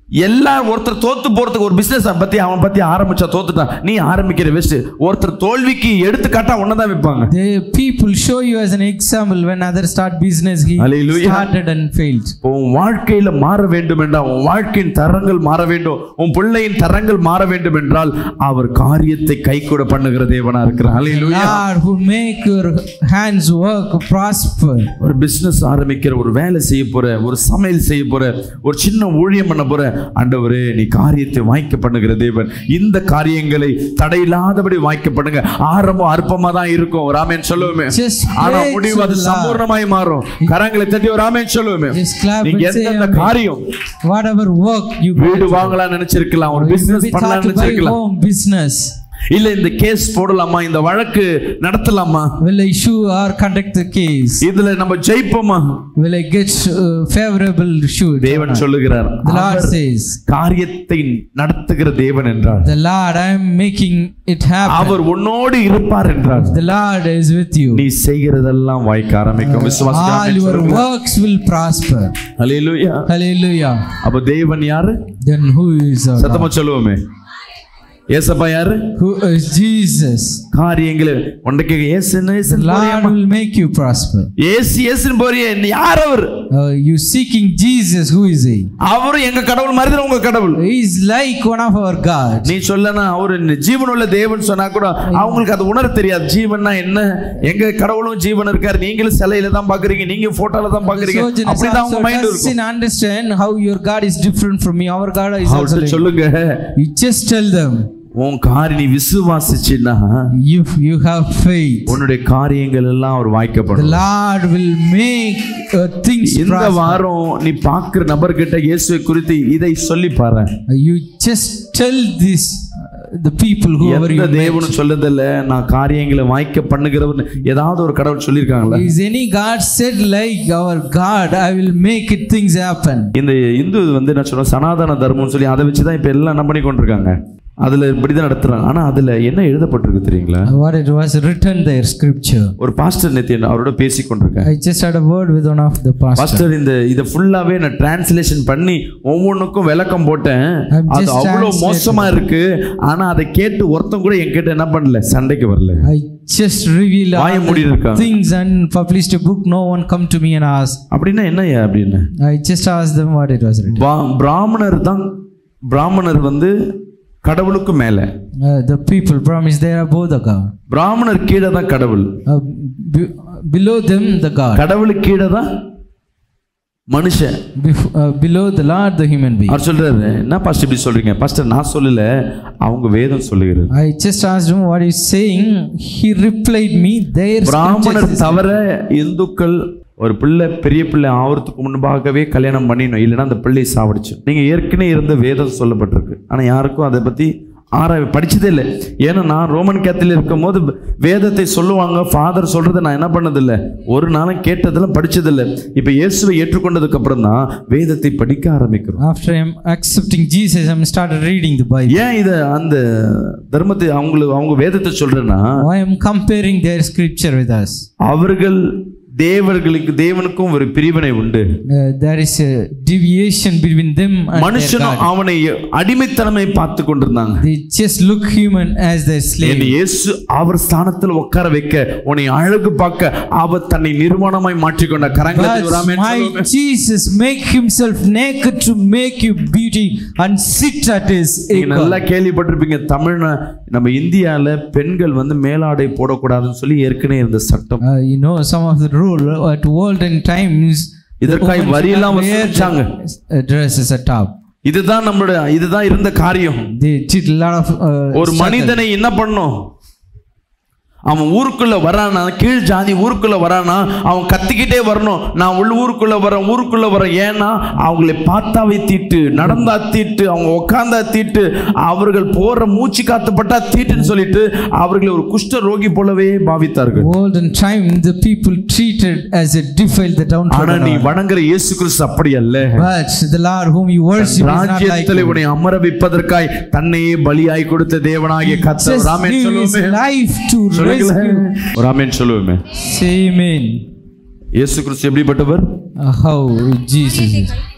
எல்லா ஒருத்தர் தோத்து போறதுக்கு ஒரு பிசினஸ் பத்தி அவன் பத்தி ஆரம்பிச்சா தோத்துட்டான் நீ ஆரம்பிக்கிற வெஸ்ட் ஒருத்தர் தோல்விக்கு எடுத்துக்காட்டா ஒன்னதான் வைப்பாங்க The people show you as an example when others start business. He Hallelujah. started and failed. உன் வாழ்க்கையில மாற வேண்டும் என்றால் உன் வாழ்க்கையின் தரங்கள் மாற வேண்டும் உன் பிள்ளையின் தரங்கள் மாற வேண்டும் என்றால் அவர் காரியத்தை கைகூட பண்ணுகிற தேவனா இருக்கிறார் Hallelujah. Lord, who make your hands work prosper. ஒரு பிசினஸ் ஆரம்பிக்கிற ஒரு வேலை செய்ய போற ஒரு சமையல் செய்ய போற ஒரு சின்ன ஊழியம் பண்ண போற ஆண்டவரே நீ காரியத்தை வாய்க்க பண்ணுகிற தேவன் இந்த காரியங்களை தடையில்லாதபடி வாய்க்க பண்ணுங்க ஆரம்பம் அற்பமா தான் இருக்கும் ஒரு ஆமேன் சொல்லுவோமே Just ஆனா pray முடிவு அது to the Lord. சம்பூர்ணமாய் மாறும் கரங்களை தட்டி ஒரு ஆமேன் சொல்லுவோமே Just clap நீங்க and say எந்தெந்த amen. காரியம் Whatever work you வீடு வாங்கலாம் நினைச்சிருக்கலாம் ஒரு you பிசினஸ் maybe thought பண்ணலாம் to buy நினைச்சிருக்கலாம் home business. இல்ல இந்த கேஸ் போடலாமா இந்த வழக்கு நடத்தலாமா Will I issue or conduct the case? இதுல நம்ம ஜெயிப்போமா Will I get uh, favorable shoot? தேவன் சொல்லுகிறார் The Lord அவர் says, காரியத்தை நடத்துகிற தேவன் என்றார் The Lord, I am making it happen. அவர் உன்னோடு இருப்பார் என்றார் The Lord is with you. நீ செய்கிறதெல்லாம் வாய்க்க ஆரம்பிக்கும் All விசுவாசிக்க your works will prosper. Hallelujah Hallelujah. அப்ப தேவன் யாரு Then who is our Lord? சத்தமா சொல்லுவோமே ஏசப்பா யாரு Who is Jesus? காரியங்களை உன்னைக்கு ஏசுன்னு The ஏசுன்னு Lord போறியாமா? will make you prosper. ஏசு ஏசுன்னு போறியே நீ யார் அவர் Uh, you seeking Jesus, who is he? அவரும் எங்க கடவுள் மாதிரி தான் உங்க கடவுள் He is like one of our God. நீ சொல்லனா அவரு ஜீவனுள்ள தேவன் சொன்னா கூட அவங்களுக்கு அது உணர தெரியாது ஜீவன்னா என்ன எங்க கடவுளும் ஜீவன் இருக்காரு நீங்களும் சிலையில தான் பாக்குறீங்க நீங்க போட்டோல தான் பாக்குறீங்க Sojourners அப்படிதான் அவங்க also மைண்ட் இருக்கும் doesn't understand how your God is different from me. Our God is also அவர்கிட்ட like சொல்லுங்க You just tell them உன் காரி நீ விசுவாசிச்சின்னா if you have faith, உன்னுடைய காரியங்கள் எல்லாம் அவர் the வாய்க்கப்படும் Lord will make uh, things இந்த prosper. வாரம் நீ பாக்குற நபர்கிட்ட இயேசுவை குறித்து இதை சொல்லி பாரு You just tell this uh, the people whoever எந்த you met. தேவனும் சொல்லதில்ல நான் காரியங்களை வாய்க்க பண்ணுகிறவன் ஏதாவது ஒரு கடவுள் சொல்லியிருக்காங்களா Is any God said like our God, I will make it things happen? இந்த இந்து வந்து என்ன சொல்றோம் சனாதன தர்மம்னு சொல்லி அதை வச்சு தான் இப்போ எல்லாம் என்ன பண்ணி கொண்டிருக்காங்க அதுல இப்படி தான் நடத்துறாங்க ஆனா அதுல என்ன எழுதப்பட்டிருக்கு தெரியுங்களா What it was written there, scripture. ஒரு பாஸ்டர் நேத்தி அவரோட பேசி கொண்டிருக்கேன் I just had a word with one of the pastors. Pastor இந்த இதை ஃபுல்லாவே நான் டிரான்ஸ்லேஷன் பண்ணி ஒவ்வொன்றுக்கும் விளக்கம் போட்டேன் I'm அது just அவ்வளோ translating. மோசமா இருக்கு ஆனா அதை கேட்டு ஒருத்தன் கூட என்கிட்ட என்ன பண்ணல சண்டைக்கு வரல I just revealed வாயை all மூடிட்டு the இருக்காங்க. things and published a book. No one come to me and asked. அப்படின்னா என்னய்யா அப்படின்னு I just asked them what it was written. பா- பிராமணர் தான் பிராமணர் வந்து கடவுளுக்கு மேல Uh, the people promised they are both a God. பிராமணர் கீழே தான் கடவுள் Uh, be- below them, the God. கடவுளுக்கு கீழே தான் மனுஷன் Bef- uh, below the Lord, the human being. அவர் சொல்றாரு என்ன பாஸ்டர் இப்படி சொல்றீங்க பாஸ்டர் நான் சொல்லல அவங்க வேதம் சொல்லுகிறது I just asked him what he's saying. He replied me, their பிராமணர் scriptures is- தவிர இந்துக்கள் ஒரு பிள்ளை பெரிய பிள்ளை ஆவறதுக்கு முன்பாகவே கல்யாணம் பண்ணிடணும் இல்லைன்னா அந்த பிள்ளையை சாவடிச்சு நீங்க ஏற்கனவே இருந்த வேதம் சொல்லப்பட்டிருக்கு ஆனா யாருக்கும் அதை பத்தி ஆராய் படிச்சதே இல்லை ஏன்னா நான் ரோமன் கேத்தில் இருக்கும் போது வேதத்தை சொல்லுவாங்க ஃபாதர் சொல்றதை நான் என்ன பண்ணதில்லை ஒரு நாளும் கேட்டதில்ல படிச்சதில்லை இப்போ இயேசுவை ஏற்றுக்கொண்டதுக்கு அப்புறம் தான் வேதத்தை படிக்க ஆரம்பிக்கிறோம் After I'm accepting Jesus, I'm started reading the Bible. ஏன் இதை அந்த தர்மத்தை அவங்களுக்கு அவங்க வேதத்தை சொல்றேன்னா Why I'm comparing their scripture with us? அவர்கள் தேவர்களுக்கு தேவனுக்கும் ஒரு பிரிவினை உண்டு Uh, there is a deviation between them and their மனுஷனும் God. அவனை அடிமைத்தனமை பார்த்து கொண்டிருந்தாங்க They just look human as their N slave. இயேசு அவர் ஸ்தானத்தில் உட்கார வைக்க உன்னை அழகு பார்க்க அவர் தன்னை நிர்வாணமாய் மாற்றிக்கொண்ட கரங்களை But my Jesus make himself naked to make you beauty and sit at his நீங்க equal. நல்லா கேள்விப்பட்டிருப்பீங்க தமிழ்ல நம்ம இந்தியால பெண்கள் வந்து மேலாடை போடக்கூடாதுன்னு சொல்லி ஏற்கனவே இருந்த சட்டம் Uh, you know some of the rule at olden times. the இதற்காய் women should வரியெல்லாம் not wear வசூலிச்சாங்க. the, uh, dresses at top. இதுதான் நம்மளுடைய இதுதான் இருந்த காரியம் They did a lot of. Uh, ஒரு struggle. மனிதனை என்ன பண்ணும் அவன் ஊருக்குள்ள வரானா கீழ் ஜாதி ஊருக்குள்ள வரானா அவன் கத்திக்கிட்டே வரணும் நான் உள்ள ஊருக்குள்ள வரேன் ஊருக்குள்ள வரேன் ஏன்னா அவங்களை பார்த்தாவே தீட்டு நடந்தா தீட்டு அவங்க உட்கார்ந்தா தீட்டு அவர்கள் போற மூச்சு காத்துப்பட்டா தீட்டுன்னு சொல்லிட்டு அவர்களை ஒரு குஷ்ட ரோகி போலவே பாவித்தார்கள் olden time the people treated as a defiled the ஆனா downtrodden. நீ வணங்குற இயேசு கிறிஸ்து அப்படி அல்ல But the Lord whom you worship is not like ராஜ்யத்தில் you. உன்னை அமர வைப்பதற்காய் தன்னையே பலியாய் கொடுத்த தேவனாகிய கத்தர் Just ராமேன் give his சொல்லுவோமே life to rescue. சொல்லுங்களேன் ராமேன் சொல்லுவோமே Say amen. இயேசு கிறிஸ்து எப்படிப்பட்டவர் Uh, how Jesus is.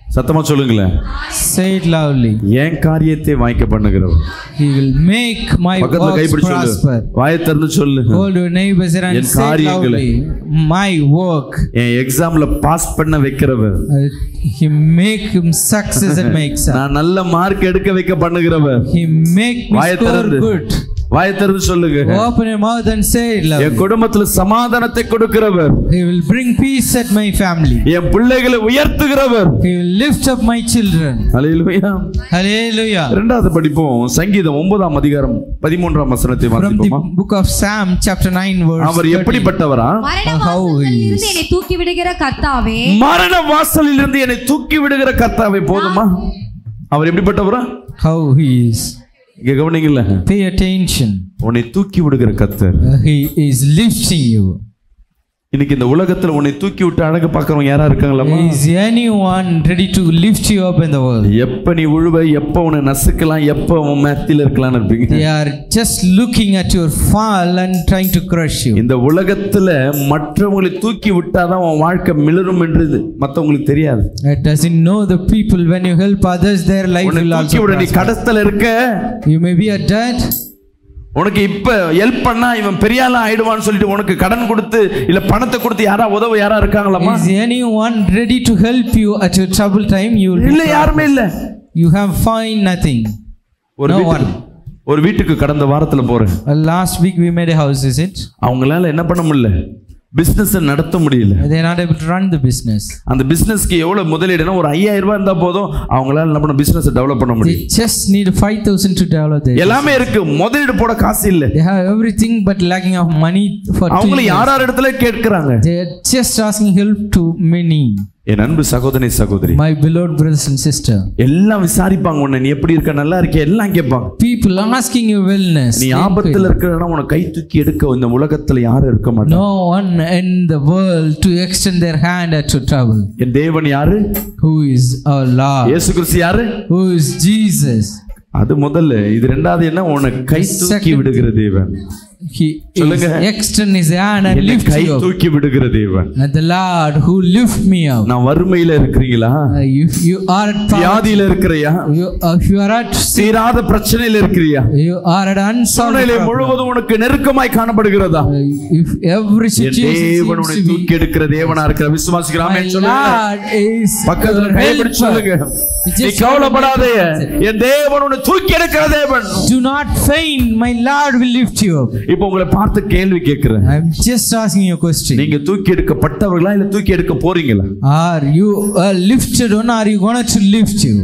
சத்தமா சொல்லுங்களேன் Say it loudly. என் காரியத்தை வாய்க்க பண்ணுகிறவர் He will make my பக்கத்துல works கைப்பிடி சொல்லு prosper. வாயை திறந்து சொல்லு Hold your neighbors and N say it காரியங்களை. loudly. My work. என் எக்ஸாம்ல பாஸ் பண்ண வைக்கிறவர் Uh, he make him success and my exam. நான் நல்ல மார்க் எடுக்க வைக்க பண்ணுகிறவர் He make me வாயை score திறந்து good. வாயை திறந்து சொல்லுங்க Open your mouth and say it loudly. என் குடும்பத்துல சமாதானத்தை கொடுக்கிறவர் He will bring peace at my family. என் பிள்ளைகளை உயர்த்துகிறவர் He will lift up my children. Hallelujah Hallelujah. இரண்டாவது படிப்போம் சங்கீதம் ஒன்பதாம் அதிகாரம் பதிமூன்றாம் வசனத்தை From the வாசிப்போமா book of Psalm, chapter 9, verse அவர் 30. எப்படிப்பட்டவரா மரண How வாசல்களில் he இருந்து is. என்னை தூக்கி விடுகிற கர்த்தாவே மரண வாசலில் இருந்து என்னை தூக்கி விடுகிற கர்த்தாவை போதுமா அவர் எப்படிப்பட்டவரா How he is. இங்க கவனிங்கல்ல Pay attention. உன்னை தூக்கி விடுகிற கர்த்தர் Uh, he is lifting you. இன்னைக்கு இந்த உலகத்துல உன்னை தூக்கி விட்டு அழகு பார்க்கறவங்க யாரா இருக்காங்களாமா Is anyone ready to lift you up in the world? எப்ப நீ உழுவ எப்ப உன்னை நசுக்கலாம் எப்ப உன் மேத்தில இருக்கலாம்னு இருப்பீங்க They are just looking at your fall and trying to crush you. இந்த உலகத்துல மற்றவங்களை தூக்கி விட்டாதான் உன் வாழ்க்கை மிளரும் என்று இது மத்தவங்களுக்கு தெரியாது Uh, doesn't know the people when you help others, their life உன்னை will தூக்கி also விட நீ prosper. கடத்தல இருக்க You may be a debt. உனக்கு இப்ப ஹெல்ப் பண்ணா இவன் பெரிய ஆளா ஆயிடுவான்னு சொல்லிட்டு உனக்கு கடன் கொடுத்து இல்ல பணத்தை கொடுத்து யாரா உதவ யாரா இருக்காங்களாமா Is anyone ready to help you at your trouble time? You will இல்ல யாருமே இல்ல you have find nothing. ஒரு No வீட்டுக்கு ஒரு வீட்டுக்கு கடந்த வாரத்துல போறேன் Uh, last week we made a house visit. அவங்களால என்ன பண்ண முடியல பிசினஸ் நடத்த முடியல They are not able to run the business. அந்த பிசினஸ்க்கு எவ்வளவு முதலீடுனா ஒரு ஐயாயிரம் ரூபாய் இருந்தா போதும் அவங்களால என்ன பண்ண பிசினஸ் டெவலப் பண்ண They முடியும் just need 5,000 to develop their எல்லாமே இருக்கு முதலீடு போட காசு இல்ல They have everything but lacking of money for two அவங்கள years. யார் யார் இடத்துல கேட்கிறாங்க They are just asking help to many. என் அன்பு சகோதரி சகோதரி My beloved brothers and sister. எல்லாம் விசாரிப்பாங்க உன்னை நீ எப்படி இருக்க நல்லா இருக்கியா எல்லாம் கேட்பாங்க People asking you wellness. நீ ஆபத்துல இருக்கிறனா உன்னை கை தூக்கி எடுக்க இந்த உலகத்துல யாரும் இருக்க மாட்டாங்க No one in the world to extend their hand at your trouble. என் தேவன் யாரு Who is our Lord? இயேசு கிறிஸ்து யாரு Who is Jesus? அது முதல்ல இது ரெண்டாவது என்ன உன்னை கை தூக்கி விடுகிற தேவன் He is சொல்லுங்க. extend his hand and என்னை lift கை you up. தூக்கி விடுகிற தேவன் And the Lord who lift me up. நான் வறுமையில இருக்கிறீங்களா Uh, if you are at power, வியாதியில இருக்கிறியா you, uh, if you are at தீராத பிரச்சனையில இருக்கிறியா you are at unsolved சூழ்நிலை problem. முழுவதும் உனக்கு நெருக்கமாய் காணப்படுகிறதா Uh, if every N situation தேவன் seems உன்னை to be தூக்கி எடுக்கிற தேவனா இருக்கிற விசுவாசிக்கிறாமே my சொல்லுங்க Lord is பக்கத்துல your கைப்பிடிச்சு சொல்லுங்க helper. நீ Just கவலைப்படாதே என் தேவன் உன்னை தூக்கி எடுக்கிற தேவன் Do not faint, my Lord will lift you up. இப்போ உங்களை பார்த்து கேள்வி கேட்கிறேன் I'm just asking you a question. நீங்க தூக்கி எடுக்கப்பட்டவர்களா இல்ல தூக்கி எடுக்க போறீங்களா Are you uh, lifted or are you going to lift you?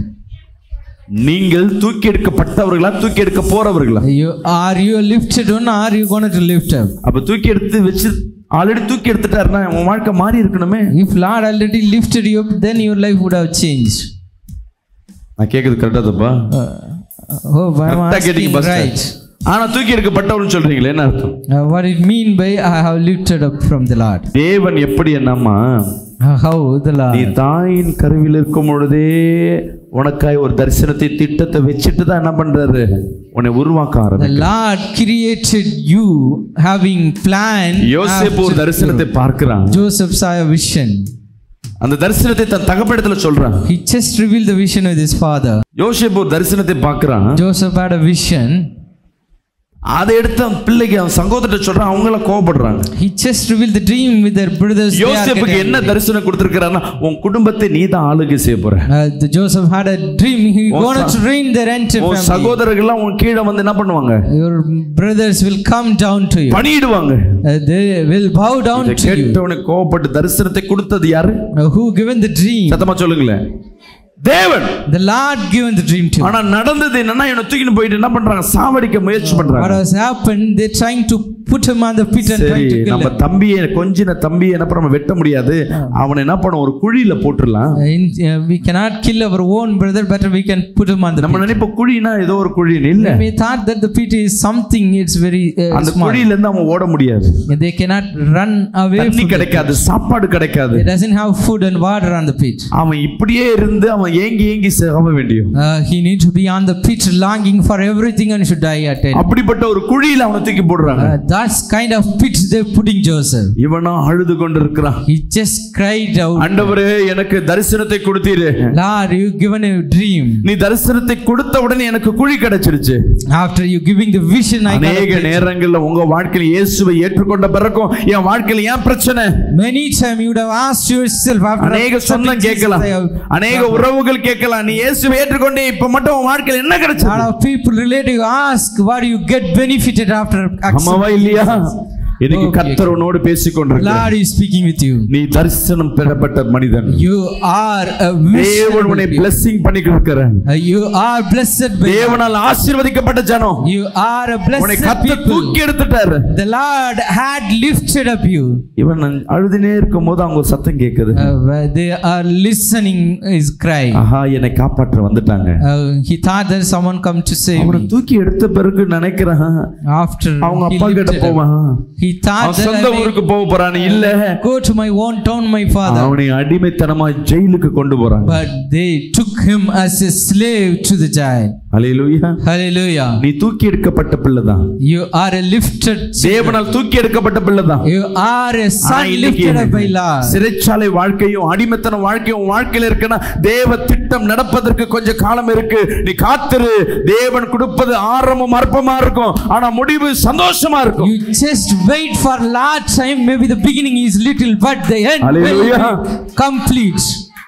நீங்கள் தூக்கி எடுக்கப்பட்டவர்களா தூக்கி எடுக்க போறவர்களா you are you lifted or are you going to lift up? அப்ப தூக்கி எடுத்து வச்சு ஆல்ரெடி தூக்கி எடுத்துட்டாருன்னா உன் வாழ்க்கை மாறி இருக்கணுமே If Lord already lifted you up, then your life would have changed. நான் கேக்குது கரெக்டா தப்பா Uh, oh, I'm கரெக்டா கேட்டீங்க asking பஸ் right. ஆனா தூக்கி எடுக்கப்பட்டவர்கள் சொல்றீங்களே என்ன அர்த்தம் Uh, what it mean by I have lifted up from the Lord? தேவன் எப்படி என்னம்மா Uh, how the நீ Lord? தாயின் கருவில் இருக்கும் பொழுதே உனக்காய் ஒரு தரிசனத்தை திட்டத்தை வச்சுட்டு தான் என்ன பண்றாரு உன்னை உருவாக்க The ஆரம்பி Lord created you having planned. யோசேப்பு ஒரு after- தரிசனத்தை பார்க்கிறான் Joseph saw a vision. அந்த தரிசனத்தை தன் தகப்படத்துல சொல்றான் He just revealed the vision with his father. யோசேப்பு ஒரு தரிசனத்தை பார்க்கிறான் Joseph had a vision. அதை எடுத்து அவன் பிள்ளைக்கு அவன் சகோதரத்தை சொல்றான் அவங்கள கோவப்படுறாங்க He just revealed the dream with their brothers. They are யோசேப்புக்கு getting என்ன angry. தரிசனம் கொடுத்திருக்கிறான்னா உன் குடும்பத்தை நீ தான் ஆளுகை செய்ய போற Uh, the Joseph had a dream. He உன் wanted ச- to reign their entire உன் family. சகோதரர்கள்லாம் உன் கீழே வந்து என்ன பண்ணுவாங்க Your brothers will come down to you. பணியிடுவாங்க Uh, they will bow down இதை to you. கேட்டவனுக்கு கோவப்பட்டு தரிசனத்தை கொடுத்தது யாரு Uh, who given the dream? சத்தமா சொல்லுங்களேன் தேவன் The Lord given the dream to you. ஆனா நடந்தது என்னன்னா இவனை தூக்கிட்டு போயிட்டு என்ன பண்றாங்க சாவடிக்க முயற்சி What பண்றாங்க has happened? They're trying to put him on the pit and சரி trying to kill நம்ம him. தம்பியை கொஞ்சின தம்பியை என்ன பண்ண வெட்ட முடியாது அவனை என்ன பண்ண ஒரு குழியில போட்டுடலாம் Uh, in- uh, we cannot kill our own brother, better we can put him on the நம்ம pit. நினைப்ப குழினா ஏதோ ஒரு குழின்னு இல்ல We thought that the pit is something, it's very uh, அந்த small. குழியில இருந்து அவன் ஓட முடியாது They cannot run away தண்ணி from the கிடைக்காது சாப்பாடு கிடைக்காது It doesn't have food and water on the pit. அவன் இப்படியே இருந்து அவன் ஏங்கி ஏங்கி சாக வேண்டியும் Uh, he needs to be on the pit longing for everything and should die at it. அப்படிப்பட்ட ஒரு குழியில அவனை தூக்கி போடுறாங்க Uh, that's kind of pit they're putting Joseph. இவனா அழுது கொண்டிருக்கிறான் He just cried out, ஆண்டவரே எனக்கு தரிசனத்தை கொடுத்தீரு Lord, you given a dream. நீ தரிசனத்தை கொடுத்த உடனே எனக்கு குழி கிடைச்சிருச்சு After you giving the vision, I got a அநேக pit. நேரங்கள்ல உங்க வாழ்க்கையில் இயேசுவை ஏற்றுக்கொண்ட பிறகும் என் வாழ்க்கையில் ஏன் பிரச்சனை Many time you would have asked yourself after அநேக accepting சொந்தம் Jesus, கேட்கலாம் I have- அநேக உறவுகள் கேட்கலாம் நீ இயேசுவை ஏற்றுக்கொண்டே இப்ப மட்டும் உன் வாழ்க்கையில் என்ன lot கிடைச்சது of people relative ask what you get benefited after ஆமாவா accepting இல்லையா Jesus. இன்னைக்கு Okay. கர்த்தர் உன்னோடு பேசிக் கொண்டிருக்கிறார் Lord is speaking with you. நீ தரிசனம் பெறப்பட்ட மனிதன் You are a தேவன் உன்னை vision. blessing பண்ணி கொடுக்கிறார் You are blessed by தேவனால் ஆசீர்வதிக்கப்பட்ட ஜனம் You are a உன்னை blessed கர்த்தர் people. தூக்கி எடுத்துட்டாரு The Lord had lifted up you. இவன் அழுதுனே இருக்கும் போது அவங்க ஒரு சத்தம் கேக்குது Uh, where they are listening is cry. ஆஹா என்னை காப்பாற்ற வந்துட்டாங்க Uh, he thought that someone come to save அவனை me. தூக்கி எடுத்த பிறகு நினைக்கிறான் After அவங்க he அப்பா கிட்ட lifted up, போவான் he thought அவன் that சொந்த I may ஊருக்கு போக போறான் இல்ல go to my own town, my father. அவனை அடிமைத்தனமா ஜெயிலுக்கு கொண்டு போறாங்க But they took him as a slave to the giant. Hallelujah Hallelujah. நீ தூக்கி எடுக்கப்பட்ட பிள்ளைதான் You are a lifted child. தேவனால் தூக்கி எடுக்கப்பட்ட பிள்ளைதான் You are a ஆனா son இன்னைக்கு lifted up by Lord. சிறைச்சாலை வாழ்க்கையும் அடிமைத்தன வாழ்க்கையும் உன் வாழ்க்கையில இருக்குன்னா தேவ திட்டம் நடப்பதற்கு கொஞ்சம் காலம் இருக்கு நீ காத்திரு தேவன் கொடுப்பது ஆரம்பம் அற்பமா இருக்கும் ஆனா முடிவு சந்தோஷமா இருக்கும் You just wait for Lord time. Maybe the beginning is little, but the end will Hallelujah. be complete.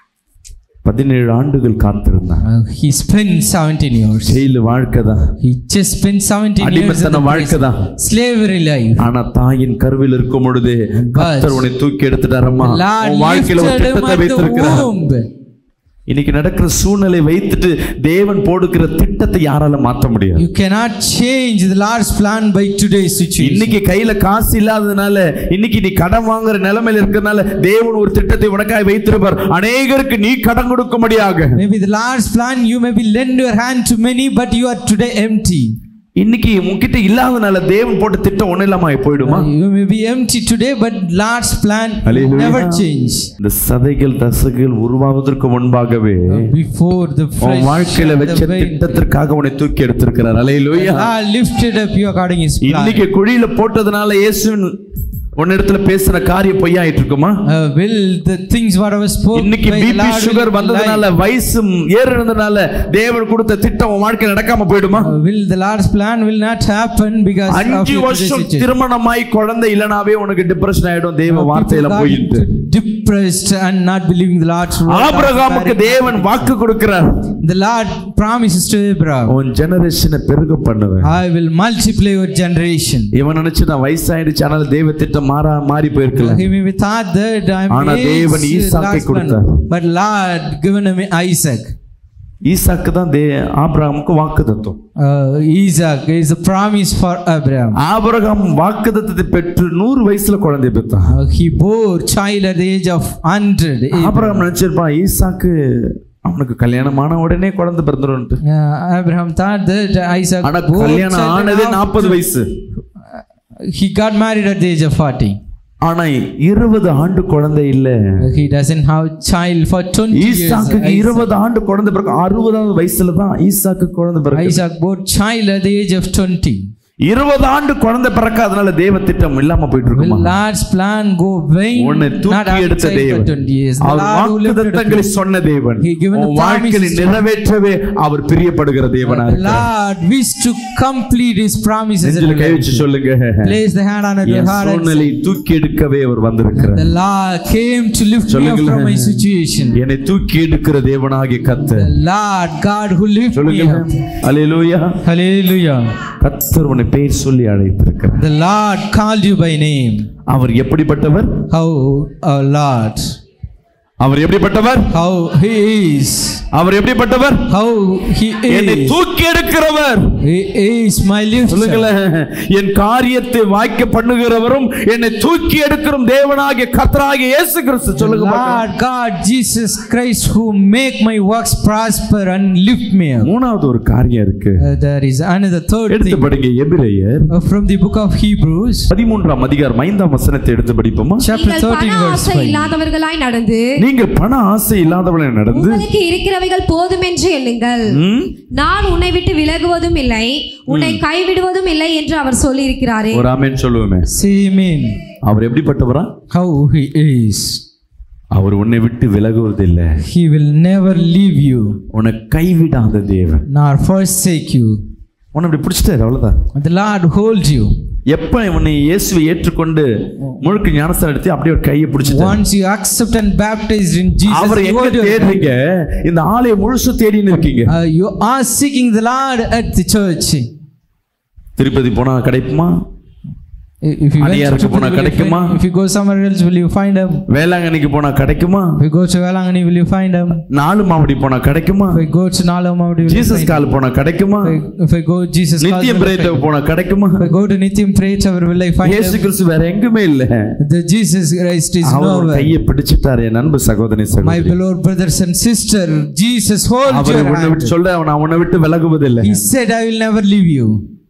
பதினேழு ஆண்டுகள் காத்திருந்தான் Uh, he spent 17 years. Jail வாழ்க்கை தான் He just spent 17 years in அடிமைத்தன the வாழ்க்கை தான் prison. slavery life. ஆனா தாயின் கருவில் இருக்கும் பொழுது கர்த்தர் உன்னை தூக்கி எடுத்துட்டாரம்மா Lord உன் வாழ்க்கையில ஒரு lifted him திட்டத்தை at the வைத்திருக்கிறார் womb. இன்னைக்கு நடக்கிற சூழ்நிலை வைத்துட்டு தேவன் போடுகிற திட்டத்தை யாரால மாத்த முடியாது You cannot change the Lord's plan by today's situation. இன்னைக்கு கையில காசு இல்லாததுனால இன்னைக்கு நீ கடன் வாங்குற நிலைமையில இருக்கிறதுனால தேவன் ஒரு திட்டத்தை உனக்காய் வைத்திருப்பார் அநேகருக்கு நீ கடன் கொடுக்கும்படியாக Maybe the Lord's plan, you may be lend your hand to many, but you are today empty. இன்னைக்கு உன்கிட்ட இல்லாதனால தேவன் போட்ட திட்டம் ஒண்ணு இல்லாம போயிடுமா You may be empty today, but Lord's plan will Hallelujah. never change. இந்த சதைகள் தசைகள் உருவாவதற்கு முன்பாகவே Before the உன் flesh வாழ்க்கையில and வச்ச the vein, திட்டத்திற்காக உன்னை தூக்கி எடுத்திருக்கிறார் அலையிலூயா God lifted up you according His plan. இன்னைக்கு குழியில போட்டதுனால இயேசுவின் உன்னிடத்துல பேசுற காரியம் பொய்யாயிட்டு இருக்குமா Uh, will the things whatever spoke இன்னைக்கு by the BP Lord sugar will lie? வந்ததுனால வயசு ஏறுனதுனால தேவன் கொடுத்த திட்டம் உன் வாழ்க்கையில நடக்காம போயிடுமா Uh, will the Lord's plan will not happen because of அஞ்சு your வருஷம் situation. திருமணமாய் குழந்தை இல்லனாவே உனக்கு டிப்ரெஷன் ஆயிடும் தேவ வார்த்தையில People got போயிட்டு depressed and not believing the Lord's word. ஆபிரகாமுக்கு தேவன் வாக்கு கொடுக்கிறார் The Lord promises to Abraham, உன் ஜெனரேஷனை பெருக பண்ணுவேன் I will multiply your generation. இவன் நினைச்சு நான் வயசாயிடுச்சு ஆனாலும் தேவ திட்டம் மாறா மாறி போயிருக்கல He may be thought that I'm ஆனா தேவன் aged, ஈசாக்கை Lord's plan. கொடுத்தார். but Lord given him Isaac. ஈசாக்கு தான் தே ஆபிரகாமுக்கு வாக்கு தத்துவம் Uh, Isaac is a promise for Abraham. ஆபிரகாம் வாக்கு தத்தத்தை பெற்று நூறு வயசுல குழந்தை பெற்றான் Uh, he bore child at the age of 100. Abraham நினைச்சிருப்பான் ஈசாக்கு அவனுக்கு கல்யாணமான உடனே குழந்தை பிறந்துருன்ட்டு Uh, Abraham thought that Isaac ஆனா bore கல்யாணம் child ஆனதே after- நாற்பது வயசு He got married at the age of 40. ஆனா இருபது ஆண்டு குழந்தை இல்ல He doesn't have child for 20 years. Isaac Isaac- இருபது ஆண்டு குழந்தை பிறகு அறுபதாவது வயசுல தான் ஈசாக்கு குழந்தை பிறகு Isaac bore child at the age of 20. இருபது ஆண்டு குழந்தை பிறக்காதனால தேவ திட்டம் இல்லாம போயிட்டு Will இருக்குமா Lord's plan go vain? உன்னை Not தூக்கி after எடுத்த child for தேவன் 20 years. The our Lord who lifted up வாக்குத்தத்தங்களை சொன்ன தேவன் He given the உன் வாழ்க்கையை promises to- நிறைவேற்றவே அவர் பிரியப்படுகிற தேவனா The இருக்கிறார் Lord wished to complete His promises. in நெஞ்சில your கை life. வச்சு சொல்லுங்க Place the hand on your N heart and சூழ்நிலை தூக்கி எடுக்கவே அவர் வந்திருக்கிறார் The Lord came to lift me up சொல்லுங்களேன். from my situation. என்னை தூக்கி எடுக்கிற தேவனாகிய கத்த The Lord God who lifted me சொல்லுங்க up. அலையிலூயா Hallelujah. கத்தர் உன்னை பேர் சொல்லி அழைத்திருக்கிறார் The Lord called you by name. அவர் எப்படிப்பட்டவர் How, our Lord, அவர் எப்படிப்பட்டவர் how He is, அவர் எப்படிப்பட்டவர் how He என்னை is. தூக்கி எடுக்கிறவர் He is my lifter. சொல்லுங்களேன் என் காரியத்தை வாய்க்க பண்ணுகிறவரும் என்னை தூக்கி எடுக்கிற தேவனாகிய கத்தராகிய இயேசு கிறிஸ்து சொல்லுங்க பார்க்கலாம். Lord God Jesus Christ who make my works prosper and lift me up. மூணாவது ஒரு காரியம் இருக்கு Uh, there is another third எடுத்து thing படிங்க எபிரேயர் uh, from the book of Hebrews, பதிமூன்றாம் அதிகாரம் ஐந்தாம் வசனத்தை எடுத்து படிப்போமா chapter நீங்கள் 13, பண verse ஆசை 5. இல்லாதவர்களாய் நடந்து நீங்கள் பண ஆசை இல்லாதவளை நடந்து உங்களுக்கு இருக்கிறவைகள் போதுமென்று எண்ணுங்கள் ம், நான் உன்னை விட்டு விலகுவதும் இல்லை உன்னை கைவிடுவதும் இல்லை என்று அவர் சொல்லியிருக்கிறாரே ஒரு ஆமேன்னு சொல்லுவோமே Say amen. Our எப்படிப்பட்டவரா How he is. அவர் உன்னை விட்டு விலகுவதில்லை He will never leave you உன்னை கைவிடாத தேவன் nor forsake you. உன்னை இப்படி பிடிச்சிட்டாரு அவ்வளவுதான் The Lord holds you. எப்ப உன்னை இயேசுவை ஏற்றுக்கொண்டு முழுக்க ஞானஸ்தானம் எடுத்து அப்படியே ஒரு கையை பிடிச்சிட்டாரு Once you accept and baptized in Jesus, our you எங்க hold your- தேடுறீங்க இந்த ஆலயம் முழுசு தேடின்னு இருக்கீங்க uh, you are seeking the Lord at the church. Tirupati போனா கிடைக்குமா If you, went அடியாருக்கு to போனா Tirupati, will you கிடைக்குமா? find- if you go somewhere else, will you find him? வேளாங்கண்ணிக்கு போனா கிடைக்குமா If you go to Velangani, will you find him? நாலு மாவடி போனா கிடைக்குமா If I go to Nalamavadi, will you Jesus find call போனா கிடைக்குமா him? If I go Jesus calls, நித்தியம் will I find பிரேத்த him? போனா கிடைக்குமா If I go to Nityam Prechavar, will I find இயேசு him? கிறிஸ்து வேற எங்குமே இல்ல The Jesus Christ is அவர் ஒரு nowhere. கையை பிடிச்சிட்டாரு என் அன்பு சகோதரி My சகோதரி beloved brothers and sister, Jesus holds our your உன்னை hand. விட்டு சொல்ல அவன் அவனை விட்டு விலகுவதில்லை He said, I will never leave you.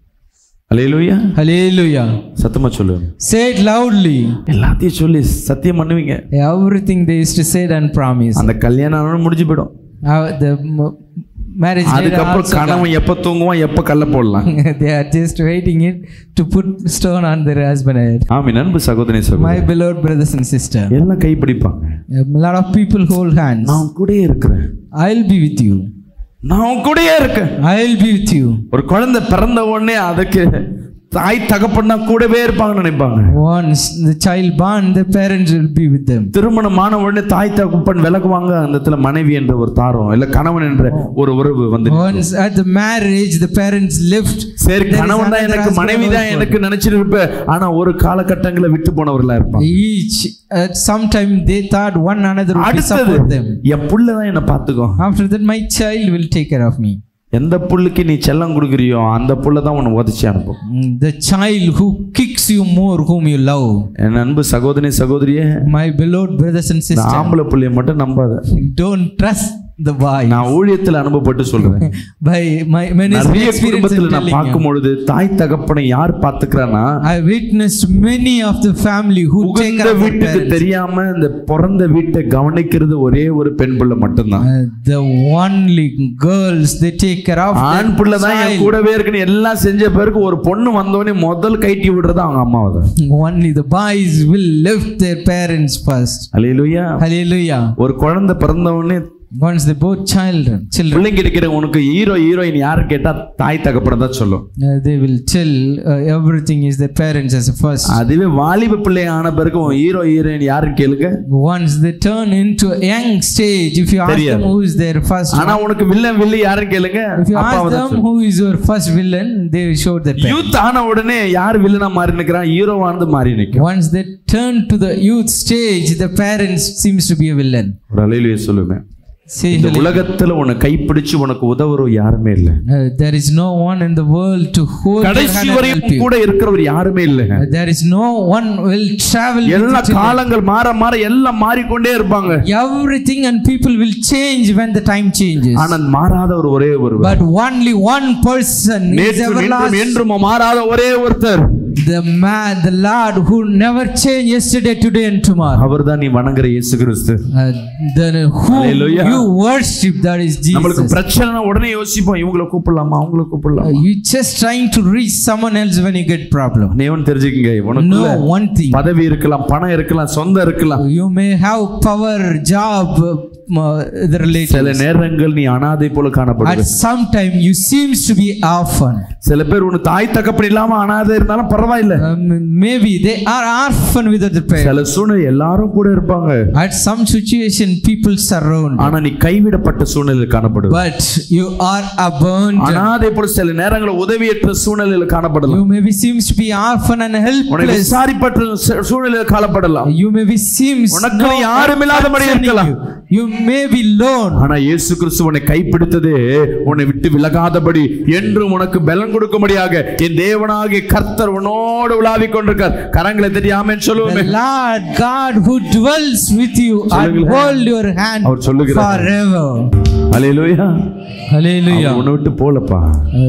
அலையிலுயா Hallelujah. சத்தமா சொல்லுவேங்க Say it loudly. எல்லாத்தையும் சொல்லி சத்தியம் பண்ணுவீங்க Everything they used to say and promise. அந்த கல்யாணம் ஆனாலும் முடிஞ்சு போயிடும் Uh, the m- marriage later அதுக்கப்புறம் also கணவன் எப்ப தூங்குவான் எப்ப கல்ல போடலாம் they are just waiting it to put stone on their husband head. ஆமீன் அன்பு சகோதரி My சகோதரி beloved brothers and sisters, எல்லாம் கை பிடிப்பாங்க a lot of people hold hands. நான் கூடயே இருக்கிறேன் I'll be with you. நான் உன் கூடயே இருக்கேன் I'll be with you. ஒரு குழந்தை பிறந்த உடனே அதுக்கு தாய் தகப்பன்னா கூடவே இருப்பாங்கன்னு நினைப்பாங்க Once the child born, the parents will be with them. திருமணமான உடனே தாய் தகப்பன் விலகுவாங்க அந்த இடத்துல மனைவி என்ற ஒரு தாரம் இல்ல கணவன் என்ற ஒரு உறவு வந்து Once at the marriage, the parents left. சரி There is கணவன் தான் another எனக்கு husband மனைவி தான் also. எனக்கு நினைச்சிட்டு இருப்ப ஆனா ஒரு காலகட்டங்களை விட்டு போனவர்களா இருப்பாங்க Each at some time they thought one another would அடுத்தது support them. என் புள்ள தான் என்ன பாத்துக்கும் After that, my child will take care of me. எந்த புல்லுக்கு நீ செல்லம் கொடுக்குறியோ அந்த புல்ல தான் உன்னை உதச்சி அனுப்பும் Mm, The child who kicks you more, whom you love. என் அன்பு சகோதரி சகோதரியே My beloved brothers and இந்த sisters, ஆம்பளை புள்ளைய மட்டும் நம்பாத don't trust the boy. நான் ஊழியத்தில் அனுபவப்பட்டு சொல்றேன் By my many நிறைய experience in குடும்பத்துல நான் telling you. பார்க்கும் பொழுது தாய் தகப்பனை யார் பாத்துக்கிறான்னா I witnessed many of the family who take புகுந்த care of their வீட்டுக்கு parents. தெரியாம இந்த பிறந்த வீட்டை கவனிக்கிறது ஒரே ஒரு பெண் பிள்ளை மட்டும்தான் Uh, the only girls they take care of ஆண் their பிள்ளை தான் என் child. கூடவே இருக்குன்னு எல்லாம் செஞ்ச பிறகு ஒரு பொண்ணு வந்தோடனே முதல் கைட்டி விடுறது அவங்க அம்மாவை தான் Only the boys will lift their parents first. அலையிலுயா Hallelujah. ஒரு குழந்தை பிறந்த உடனே Once they both children, children, பிள்ளைங்க இருக்கிற உனக்கு ஹீரோ ஹீரோயின் யாரு கேட்டா தாய் தகப்பனை தான் சொல்லும் uh, they will tell uh, everything is their parents as a first. அதுவே வாலிப பிள்ளை ஆன பிறகு உன் ஹீரோ ஹீரோயின் யாருன்னு கேளுங்க Once they turn into a young stage, if you ask தெரியாது. them who is their first, ஆனா உனக்கு வில்லன் வில்லி யாருன்னு கேளுங்க if you அப்பாவை ask தான் them who is your first villain, they will show their parents. Youth ஆன உடனே யார் வில்லனா மாறி நிக்கிறான் ஹீரோவானது மாறி நிற்கும் Once they turn to the youth stage, the parents seems to be a villain. ஒரு அலையிலேயே சொல்லுவேன் Say, இந்த உலகத்துல உன்னை கைப்பிடிச்சு உனக்கு உதவுறவர் யாருமே இல்ல uh, there is no one in the world to hold your கடைசி hand and வரையும் help you. கூட இருக்கிறவர் யாருமே இல்ல Uh, There is no one will travel with எல்லா you till காலங்கள் மாற மாற எல்லாம் மாறிக்கொண்டே இருப்பாங்க everything and people will change when the time changes. ஆனா மாறாத ஒரு ஒரே ஒருவர் But only one person is நேற்றும் இன்றும் everlasting. என்றும் மாறாத ஒரே ஒருத்தர் The man, the Lord who never changed yesterday, today, and tomorrow. அவர்தான் நீ வணங்குற இயேசு கிறிஸ்து Uh, then who Hallelujah. you worship, that is நம்மளுக்கு Jesus. பிரச்சனை உடனே யோசிப்போம் இவங்களை கூப்பிடலாமா அவங்கள Uh, கூப்பிடலாமா you just trying to reach someone else when you get problem. நீவன் தெரிஞ்சுக்கங்க No, உனக்கு one thing. பதவி இருக்கலாம் பணம் இருக்கலாம் சொந்தம் இருக்கலாம் You may have power, job, uh, the relatives. சில நேரங்கள் நீ அனாதை போல At காணப்படுவ some time, you seems to be orphan. சில பேர் உனக்கு தாய் தகப்பன் இல்லாம அனாதை இருந்தாலும் பரவாயில்ல Um, maybe they are orphan without the parents. சில சூழ்நிலை எல்லாரும் கூட இருப்பாங்க At some situation, people surround. ஆனா நீ கைவிடப்பட்ட சூழ்நிலையில் காணப்படுவ But you are abandoned. அனாதை போல சில நேரங்களில் உதவியற்ற சூழ்நிலையில் காணப்படலாம் You maybe seems to be orphan and உனக்கு helpless. விசாரிப்பற்ற சூ- சூழ்நிலையில் காணப்படலாம் You may be seems உனக்கு no யாரும் இல்லாதபடி concerning இருக்கலாம். you. You may be lone. ஆனா இயேசு கிறிஸ்து உன்னை கைப்பிடித்தது உன்னை விட்டு விலகாதபடி என்றும் உனக்கு பலன் கொடுக்கும்படியாக என் தேவனாகிய கர்த்தர் உன்னோடு உலாவிக் கொண்டிருக்கார் கரங்களை தெரியாம The சொல்லுவோமே Lord God who dwells with you and சொல்லுங்களேன். hold your hand அவர் சொல்லுகிறார். forever. அலையிலூயா Hallelujah. உன்னை விட்டு போலப்பா Uh,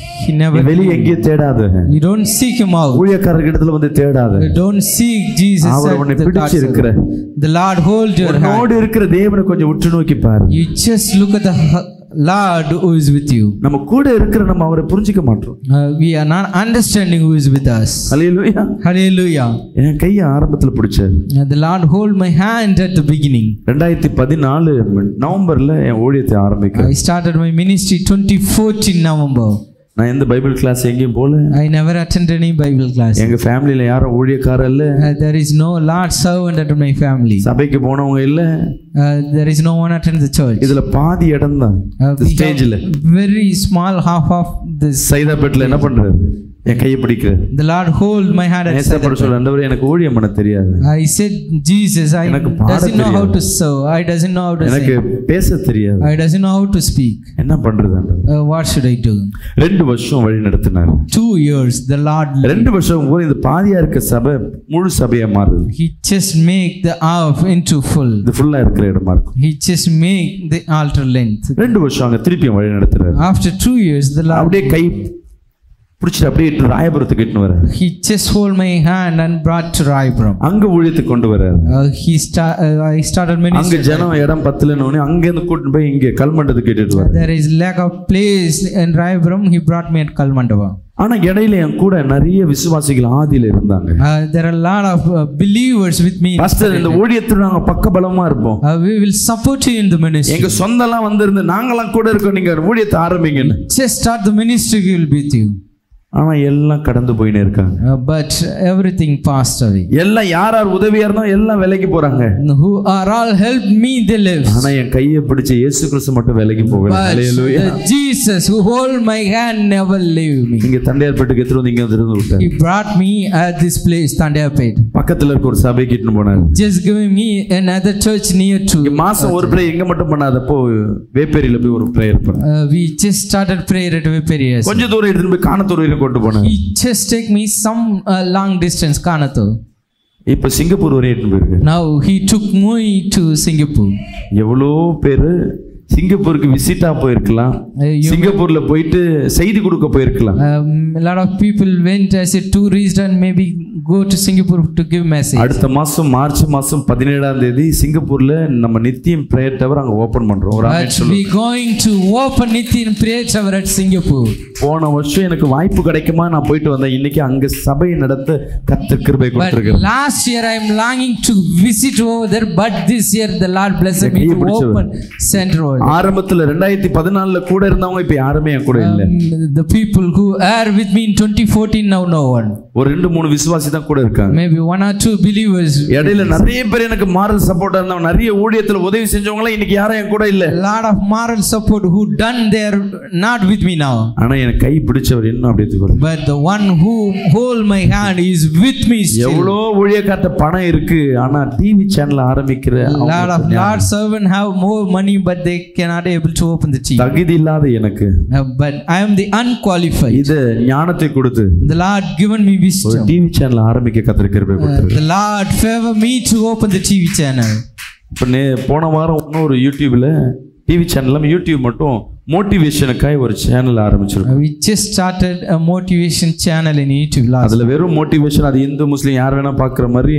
He நீ never. வெளியே எங்கேயும் தேடாத You don't seek him out. ஊழியக்காரர்கள் இடத்துல வந்து தேடாத You don't seek Jesus our at உன்னை the பிடிச்சு God's இருக்கிற The Lord hold your hand. உன்னோடு இருக்கிற தேவனை கொஞ்சம் உற்று நோக்கி பாரு You just look at the h- Lord who is with you. நம்ம கூட இருக்கிற நம்ம அவரை புரிஞ்சுக்க மாட்டோம் Uh, we are not understanding who is with us. அலையிலுயா Hallelujah. என் கையை ஆரம்பத்துல பிடிச்சாரு Uh, the Lord hold my hand at the beginning. ரெண்டாயிரத்தி பதினாலு நவம்பர்ல என் ஊழியத்தை ஆரம்பிக்கிறேன் I started my ministry 2014 November. நான் எந்த பைபிள் கிளாஸ் எங்கேயும் போல I never attended any Bible class. எங்க ஃபேமிலியில யாரும் ஊழியக்காரர் இல்ல Uh, there is no Lord servant at my family. சபைக்கு போனவங்க இல்ல Uh, there is no one attend the church. இதுல பாதி இடம் தான் Uh, we ஸ்டேஜ்ல have very small half of this. சைதாப்பேட்டில் என்ன பண்றாரு என் கையை பிடிக்கிறார் The Lord hold my hand at நேசப்பட சொல்ல ஆண்டவரே எனக்கு ஊழியம் பண்ண தெரியாது I said, Jesus, I எனக்கு பாட doesn't know how தெரியாது. to serve. I doesn't know how to எனக்கு sing. பேச தெரியாது I doesn't know how to speak. என்ன பண்றது ஆண்டவர் Uh, what should I do? ரெண்டு வருஷம் வழி நடத்தினார் Two years, the Lord, ரெண்டு வருஷம் போது இந்த பாதியா இருக்க சபை முழு சபையா மாறுது He just make the half into full. இது ஃபுல்லா இருக்கிற இடமா இருக்கும் He just make the altar length. ரெண்டு வருஷம் அங்க திருப்பியும் வழி நடத்துறாரு After two years, the Lord, அப்படியே கை பிடிச்சிட்டு அப்படியே இட்டு ராயபுரத்துக்கு இட்டுன்னு வர He just hold my hand and brought to Raipur. அங்க ஊழியத்துக்கு கொண்டு வர்றாரு Uh, he start, uh, I started அங்க ministry. ஜனம் இடம் பத்தலன்னு அங்க இருந்து கூட்டிட்டு போய் இங்க கல்மண்டத்துக்கு இட்டுட்டு வர There is lack of place in Raipuram. He brought me at Kalmandava. ஆனா இடையில என் கூட நிறைய விசுவாசிகள் ஆதியில இருந்தாங்க Uh, there are a lot of uh, believers with me. Pastor இந்த ஊழியத்துல நாங்க பக்கபலமா இருப்போம் Uh, we will support you in the ministry. எங்க சொந்தம்லாம் வந்திருந்து நாங்களாம் கூட இருக்கோம் நீங்க ஊழியத்தை ஆரம்பிங்கன்னு Just start the ministry, we will be with you. ஆனா எல்லாம் கடந்து போயினே இருக்காங்க Uh, but everything passed away. எல்லாம் யார் யார் உதவியா இருந்தோம் எல்லாம் விலைக்கு போறாங்க Who are all helped me, they live. ஆனா என் கையை பிடிச்ச இயேசு கிறிஸ்து மட்டும் விலைக்கு போகல But hallelujah. the Jesus who hold my hand never leave me. இங்க தண்டையார்பேட்டுக்கு எடுத்துட்டு வந்து இங்க வந்து இருந்து விட்டார் He brought me at this place, Tandiyapet. பக்கத்துல இருக்க ஒரு சபைக்கு இட்டுன்னு போனார் Just giving me another church near இங்க to. மாசம் ஒரு ப்ரே எங்க மட்டும் பண்ணாதப்போ வேப்பேரியில போய் ஒரு ப்ரேயர் பண்ண Uh, we just started prayer at Viperias. கொஞ்ச தூரம் எடுத்துட்டு போய் காணத்தூர் வரைக்கும் கொண்டு போனார் He just take me some uh, long distance, Kanato. இப்ப சிங்கப்பூர் வரையும் எடுத்துட்டு போயிருக்கு Now he took me to Singapore. எவ்வளோ பேரு சிங்கப்பூருக்கு விசிட்டா போயிருக்கலாம் Uh, you, சிங்கப்பூர்ல போயிட்டு செய்தி கொடுக்க போயிருக்கலாம் um, a lot of people went as a tourist and maybe go to Singapore to give message. அடுத்த மாசம் மார்ச் மாசம் பதினேழாம் தேதி சிங்கப்பூர்ல நம்ம நித்தியம் பிரேயர் டவர் அங்க ஓபன் பண்றோம் ஒரு ஆமென் But சொல்லு. we going to open Nithin Prayer Tower at Singapore. போன வருஷம் எனக்கு வாய்ப்பு கிடைக்குமா நான் போயிட்டு வந்தேன் இன்னைக்கு அங்க சபை நடத்த கத்த கிருபை But கொடுத்திருக்கிறேன் last year I am longing to visit over there, but this year the Lord blessed me கையை to பிடிச்சவர். open center over there. ஆரம்பத்துல ரெண்டாயிரத்தி பதினாலுல கூட இருந்தவங்க இப்ப யாருமே என் கூட இல்ல Um, the people who are with me in 2014 now no one. ஒரு ரெண்டு மூணு விசுவாசி தான் கூட இருக்காங்க Maybe one or two believers. இடையில நிறைய பேர் எனக்கு மாரல் சப்போர்ட்டா இருந்தவங்க நிறைய ஊழியத்துல உதவி செஞ்சவங்க எல்லாம் இன்னைக்கு யாரும் என் கூட இல்ல A lot of moral support who done their not with me now. ஆனா எனக்கு கை பிடிச்சவர் இன்னும் அப்படியே தூக்குறாரு. But the one who hold my hand is with me still. எவ்வளோ ஊழியக்காட்ட பணம் இருக்கு ஆனா டிவி சேனல் ஆரம்பிக்கிற A lot of அவங்களுக்கு Lord servant have more money, but they cannot able to open the TV. தகுதி இல்லாத எனக்கு Uh, but I am the unqualified. இது ஞானத்தை கொடுத்து The Lord given me ஒரு wisdom. டிவி சேனல் ஆரம்பிக்க கத்திருக்கிறப்ப Uh, கொடுத்துருக்கு the Lord favor me to open the TV channel. இப்போ நே போன வாரம் இன்னொரு யூடியூப்ல டிவி சேனல் இல்லாமல் யூடியூப் மட்டும் மோட்டிவேஷனுக்காக ஒரு சேனல் ஆரம்பிச்சிருக்கோம் Uh, we just started a motivation channel in YouTube last. அதுல வெறும் மோட்டிவேஷன் அது இந்து முஸ்லீம் யார் வேணா பார்க்குற மாதிரி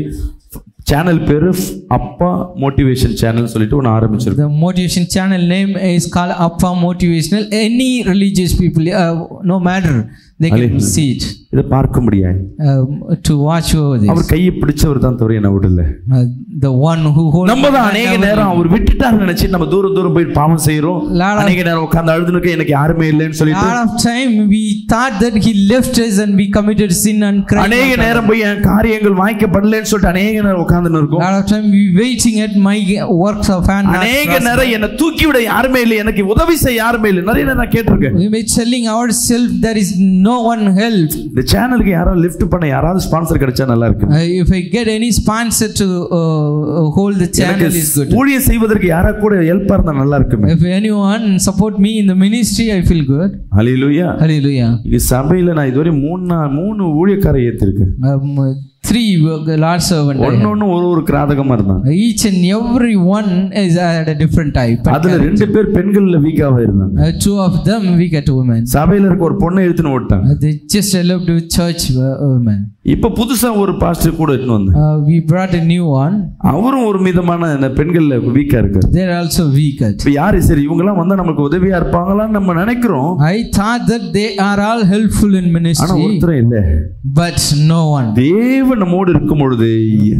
சேனல் பேரு அப்பா மோட்டிவேஷன் சேனல் சொல்லிட்டு ஒன்று ஆரம்பிச்சிருக்கோம் The motivation channel name is called Appa Motivational. Any religious people, uh, no matter, they can Hallelujah. see it இதை பார்க்க முடியாது um, to watch over this. அவர் கையை பிடிச்சவர் தான் தவிர என்ன விடல Uh, the one who holds நம்ம தான் அநேக நேரம் அவர் விட்டுட்டாரு நினைச்சு நம்ம தூரம் தூரம் போய் பாவம் செய்யறோம் Lot of- அநேக நேரம் உட்கார்ந்து அழுதுனுக்க எனக்கு யாருமே இல்லைன்னு சொல்லிட்டு lot of time we thought that he left us and we committed sin and cried. அநேக நேரம் போய் என் காரியங்கள் வாய்க்கப்படலன்னு சொல்லிட்டு அநேக நேரம் உட்கார்ந்துன்னு இருக்கும் lot of time we waiting at my works of hand. not அநேக prosper. நேரம் என்னை தூக்கி விட யாருமே இல்லை எனக்கு உதவி செய்ய யாருமே இல்லை நிறைய நேரம் நான் கேட்டிருக்கேன் We may telling ourselves there is no one help. இந்த சேனலுக்கு யாரோ லிஃப்ட் பண்ண யாராவது ஸ்பான்சர் கிடைச்சா நல்லா இருக்கு Uh, if I get any sponsor to uh, uh, hold the channel is good. எனக்கு ஊழியம் செய்வதற்கு யாரா கூட ஹெல்ப்பா இருந்தா நல்லா இருக்குமே If anyone support me in the ministry, I feel good. Hallelujah Hallelujah. இங்க சபையில நான் இதுவரை மூணு நா- மூணு ஊழியக்காரை ஏத்திருக்கேன் Um, three were Lord servant. I had. ஒன்னொன்னு ஒரு ஒரு கிராதகமா இருந்தாங்க Each and every one is at a different type. and அதுல character. ரெண்டு பேர் பெண்கள்ல வீக்காக இருந்தாங்க Uh, two of them we get women. சபையில இருக்க ஒரு பொண்ணை எடுத்துன்னு ஓட்டாங்க Uh, they just eloped with church uh, women. இப்ப புதுசா ஒரு பாஸ்டர் கூட எடுத்துன்னு வந்தேன் Uh, we brought a new one. அவரும் ஒரு விதமான இந்த பெண்கள்ல வீக்கா இருக்காரு They're also weak. at- இப்ப யாரு சரி இவங்க எல்லாம் வந்தா நமக்கு உதவியா இருப்பாங்களான்னு நம்ம நினைக்கிறோம் I thought that they are all helpful in ஆனா ministry, ஒருத்தரும் இல்ல but no one. தேவன் நம்மோடு இருக்கும் பொழுது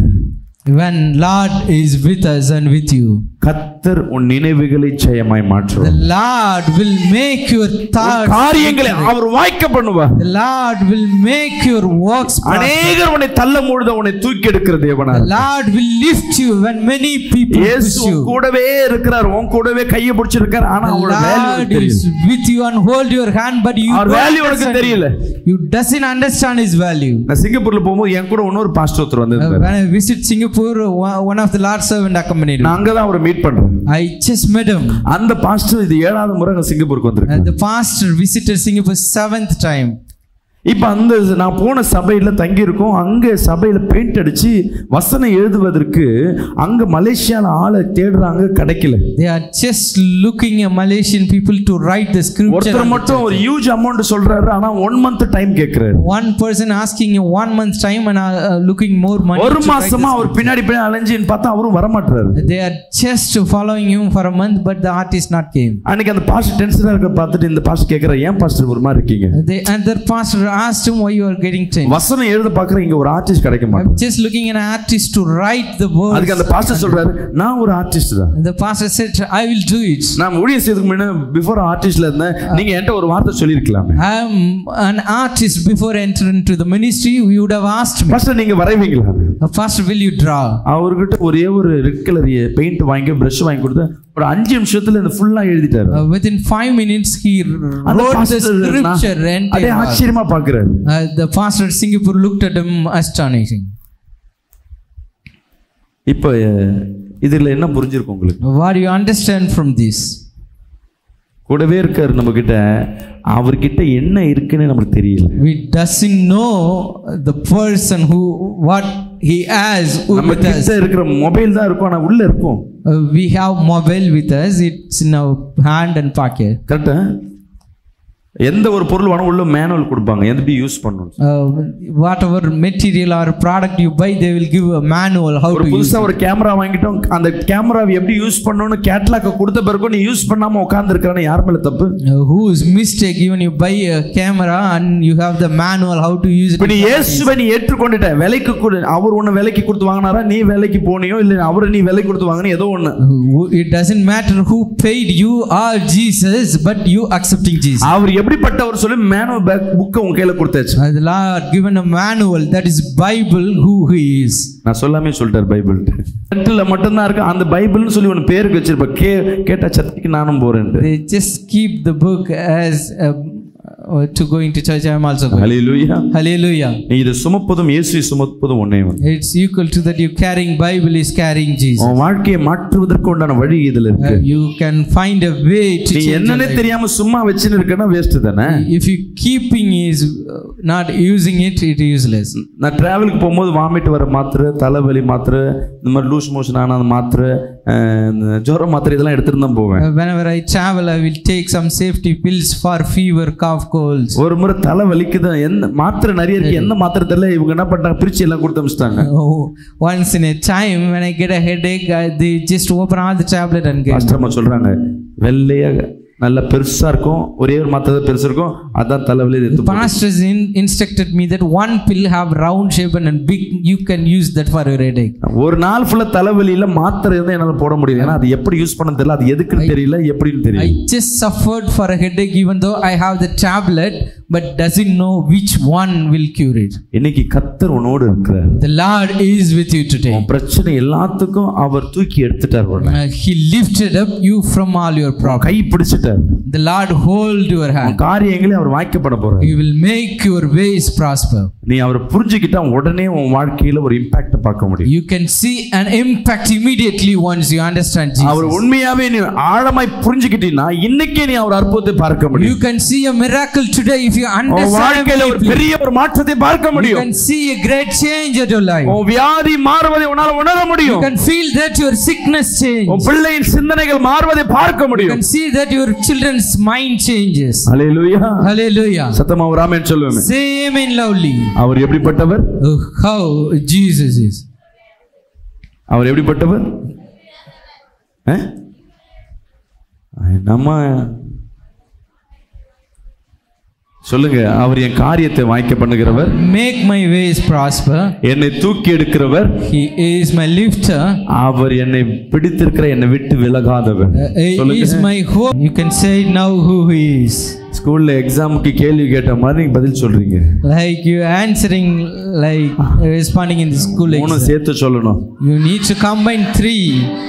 When Lord is with us and with you, கத்தர் உன் நினைவுகளை ஜெயமாய் the மாற்றுவார் Lord will make your thoughts. காரியங்களை அவர் வாய்க்க பண்ணுவார் The Lord will make your works. prosper. அநேகர் உன்னை தள்ளும் பொழுது உன்னை தூக்கி எடுக்கிற தேவனா The Lord will lift you when many people இயேசு push உன் you. கூடவே இருக்கிறார் உன் கூடவே கையை பிடிச்சிருக்கார் ஆனா The அவரோட வேல்யூ Lord தெரியல is with you and hold your hand, but you அவர் don't வேல்யூ உனக்கு understand. தெரியல You doesn't understand his value. நான் சிங்கப்பூர்ல போகும்போது என் கூட இன்னொரு பாஸ்டர் ஒருத்தர் Uh, வந்திருந்தாரு when I visit Singapore, one one of the Lord servant accompanied me. நான் அங்கதான் அவரை மீட் பண்றேன் I just met him. அந்த பாஸ்டர் இது ஏழாவது முறை அங்க சிங்கப்பூருக்கு Uh, வந்திருக்கேன் the pastor visited Singapore seventh time. இப்ப அந்த நான் போன சபையில தங்கி இருக்கோம் அங்க சபையில பெயிண்ட் அடிச்சு வசனம் எழுதுவதற்கு அங்க மலேசியால ஆளை தேடுறாங்க கிடைக்கல They are just looking at Malaysian people to write the scripture. ஒருத்தர் on the மட்டும் ஒரு ஹியூஜ் அமௌண்ட் சொல்றாரு ஆனா ஒன் மந்த் டைம் கேக்குறாரு One person asking you one month time and are uh, looking more money. ஒரு to write மாசமா the அவர் பின்னாடி பின்னாடி அலைஞ்சின்னு பார்த்தா அவரும் வரமாட்டாரு scripture. They are just following him for a month, but the artist not came. அன்னைக்கு அந்த பாஸ்டர் டென்ஷனா இருக்க பார்த்துட்டு இந்த பாஸ்டர் கேக்குற ஏன் பாஸ்டர் ஒரு மாதிரி இருக்கீங்க They, and their pastor asked him why you are getting changed. வசனம் எழுத பாக்குற இங்க ஒரு ஆர்டிஸ்ட் கிடைக்க I'm மாட்டேன் just looking at an artist to write the words. அதுக்கு அந்த பாஸ்டர் சொல்றாரு நான் ஒரு ஆர்டிஸ்ட் தான் And the pastor said, I will do it. நான் ஊழியம் செய்யறதுக்கு முன்னாடி பிஃபோர் ஆர்டிஸ்ட்ல இருந்தேன் நீங்க என்கிட்ட ஒரு வார்த்தை சொல்லியிருக்கலாமே I am an artist before entering into the ministry. You would have asked me, pastor நீங்க வரைவீங்களா "Uh, Pastor, will you draw? அவர்கிட்ட ஒரே ஒரு ரெட் கலர் பெயிண்ட் வாங்கி பிரஷ் வாங்கி கொடுத்து ஒரு அஞ்சு நிமிஷத்துல இந்த ஃபுல்லா எழுதிட்டாரு Uh, within five minutes, he அந்த wrote the pastor நான் scripture. அதே entire. ஆச்சரியமா பாக்குறாரு Uh, the pastor at Singapore looked at him astonishing. இப்ப அஹ், இதுல என்ன புரிஞ்சிருக்கும் உங்களுக்கு What do you understand from this? கூடவே இருக்காரு நம்ம கிட்ட அவர்கிட்ட என்ன இருக்குன்னு நமக்கு தெரியல We doesn't know the person who what he has நம்ம with us. கிட்ட இருக்கிற மொபைல் தான் இருக்கும் ஆனா உள்ள இருக்கும் Uh, we have mobile with us. It's in our hand and pocket. கரெக்டா எந்த ஒரு பொருள் வேணும் உள்ள மேனுவல் கொடுப்பாங்க எப்படி யூஸ் பண்ணணும் Uh, whatever material or product you buy, they will give a manual how ஒரு to use. புதுசா ஒரு கேமரா வாங்கிட்டோம் அந்த கேமராவை எப்படி யூஸ் பண்ணணும்னு கேட்லாக்க கொடுத்த பிறகு நீ யூஸ் பண்ணாம உட்கார்ந்து யார் மேல தப்பு Uh, whose mistake? Even you buy a camera and you have the manual how to use it. இப்ப நீ இயேசுவை நீ ஏற்றுக்கொண்டுட்ட விலைக்கு கொடு அவர் உன்னை விலைக்கு கொடுத்து வாங்கினாரா நீ விலைக்கு போனியோ இல்ல அவரை நீ விலைக்கு கொடுத்து வாங்கினோ ஏதோ ஒண்ணு Uh, It doesn't matter who paid you or Jesus, but you accepting Jesus. அவர் எப்படிப்பட்டவர் சொல்லி மேனுவல் பேக் புக்கை உன் கையில கொடுத்தாச்சு Uh, The Lord given a manual that is Bible who He is. நான் சொல்லாமே சொல்லிட்டார் பைபிள் சென்ட்ரல்ல மட்டும்தான் இருக்கு அந்த பைபிள்னு சொல்லி உன் பேருக்கு வச்சிருப்ப கே கேட்டா சர்ச்சைக்கு நானும் போறேன்ட்டு They just keep the book as um, uh, to going to church. I am also going. Hallelujah Hallelujah. நீ இதை சுமப்பதும் இயேசுவை சுமப்பதும் ஒன்னே ஒன்று It's equal to that you carrying Bible is carrying Jesus. உன் வாழ்க்கையை மாற்றுவதற்கு உண்டான வழி இதுல இருக்கு Uh, you can find a way to நீ change your என்னன்னே life. தெரியாம சும்மா வச்சுன்னு இருக்கனா வேஸ்ட் தானே If you keeping is uh, not using it, it is useless. நான் டிராவலுக்கு போகும்போது வாமிட் வர மாத்திரை தலைவலி மாத்திரை இந்த மாதிரி லூஸ் மோஷன் ஆன அந்த மாத்திரை அஹ், இந்த ஜுரம் மாத்திரை இதெல்லாம் எடுத்துட்டு தான் போவேன் Uh, whenever I travel, I will take some safety pills for fever, cough, colds. ஒரு முறை தலை வலிக்குது எந்த மாத்திரை நிறைய இருக்கு எந்த மாத்திரை தெரியல இவங்க என்ன பண்ணிட்டாங்க பிரிச்சு எல்லாம் கொடுத்து அமிச்சிட்டாங்க Oh, once in a time, when I get a headache, I, they just open all the tablet and get. பாஸ்டர்மா சொல்றாங்க வெள்ளையா நல்ல பெருசா இருக்கும் ஒரே ஒரு மாத்திரை தான் பெருசு இருக்கும் அதான் தலைவலி இது The pastors in, instructed me that one pill have round shape and a big. You can use that for your headache. ஒரு நாள் ஃபுல்லா தலைவலியில மாத்திரை இருந்தா என்னால போட முடியல ஏன்னா அது எப்படி யூஸ் பண்ண தெரியல அது எதுக்குன்னு தெரியல எப்படின்னு I தெரியல just suffered for a headache, even though I have the tablet, but doesn't know which one will cure it. இன்னைக்கு கத்தர் உன்னோடு இருக்கிறார் The Lord is with you today. உன் பிரச்சனை எல்லாத்துக்கும் அவர் தூக்கி எடுத்துட்டார் உன்னை. Uh, he lifted up you from all your problems. Guy பிடிச்சிட்டார் The Lord hold your உன் hand. காரியங்களே அவர் வாய்க்கப்பட போறார் He will make your ways prosper. நீ அவரை புரிஞ்சுக்கிட்டா உடனே உன் வாழ்க்கையில ஒரு இம்பாக்ட் பார்க்க முடியும் You can see an impact immediately once you understand our Jesus. உண்மையாவே நீ ஆழமாய் புரிஞ்சுக்கிட்டீங்கன்னா இன்னைக்கே நீ அவர் அற்புதத்தை பார்க்க முடியும் You can see a miracle today if you உன் understand வாழ்க்கையில ஒரு deeply, பெரிய ஒரு மாற்றத்தை பார்க்க you முடியும் can see a great change at your life. உன் வியாதி மாறுவதை உன்னால உணர You முடியும் can feel that your sickness change. உன் பிள்ளையின் சிந்தனைகள் மாறுவதை பார்க்க You முடியும் can see that your children's mind changes. Hallelujah Hallelujah. சத்தமா ஒரு ஆமென் சொல்லுவேன் Say amen loudly. அவர் எப்படிப்பட்டவர் Oh, how Jesus is. அவர் எப்படிப்பட்டவர் அஹ்? நம்ம சொல்லுங்க அவர் என் காரியத்தை வாய்க்க பண்ணுகிறவர் Make my ways prosper. என்னை தூக்கி எடுக்கிறவர் He is my lifter. அவர் என்னை பிடித்திருக்கிற என்னை விட்டு விலகாதவர் Uh, he is சொல்லுங்க my hope. You can say now who he is. ஸ்கூல்ல எக்ஸாமுக்கு கேள்வி கேட்ட மாதிரி நீங்க பதில் சொல்றீங்க Like you answering, like responding in the school மூணு exam. சேர்த்து சொல்லணும் You need to combine three.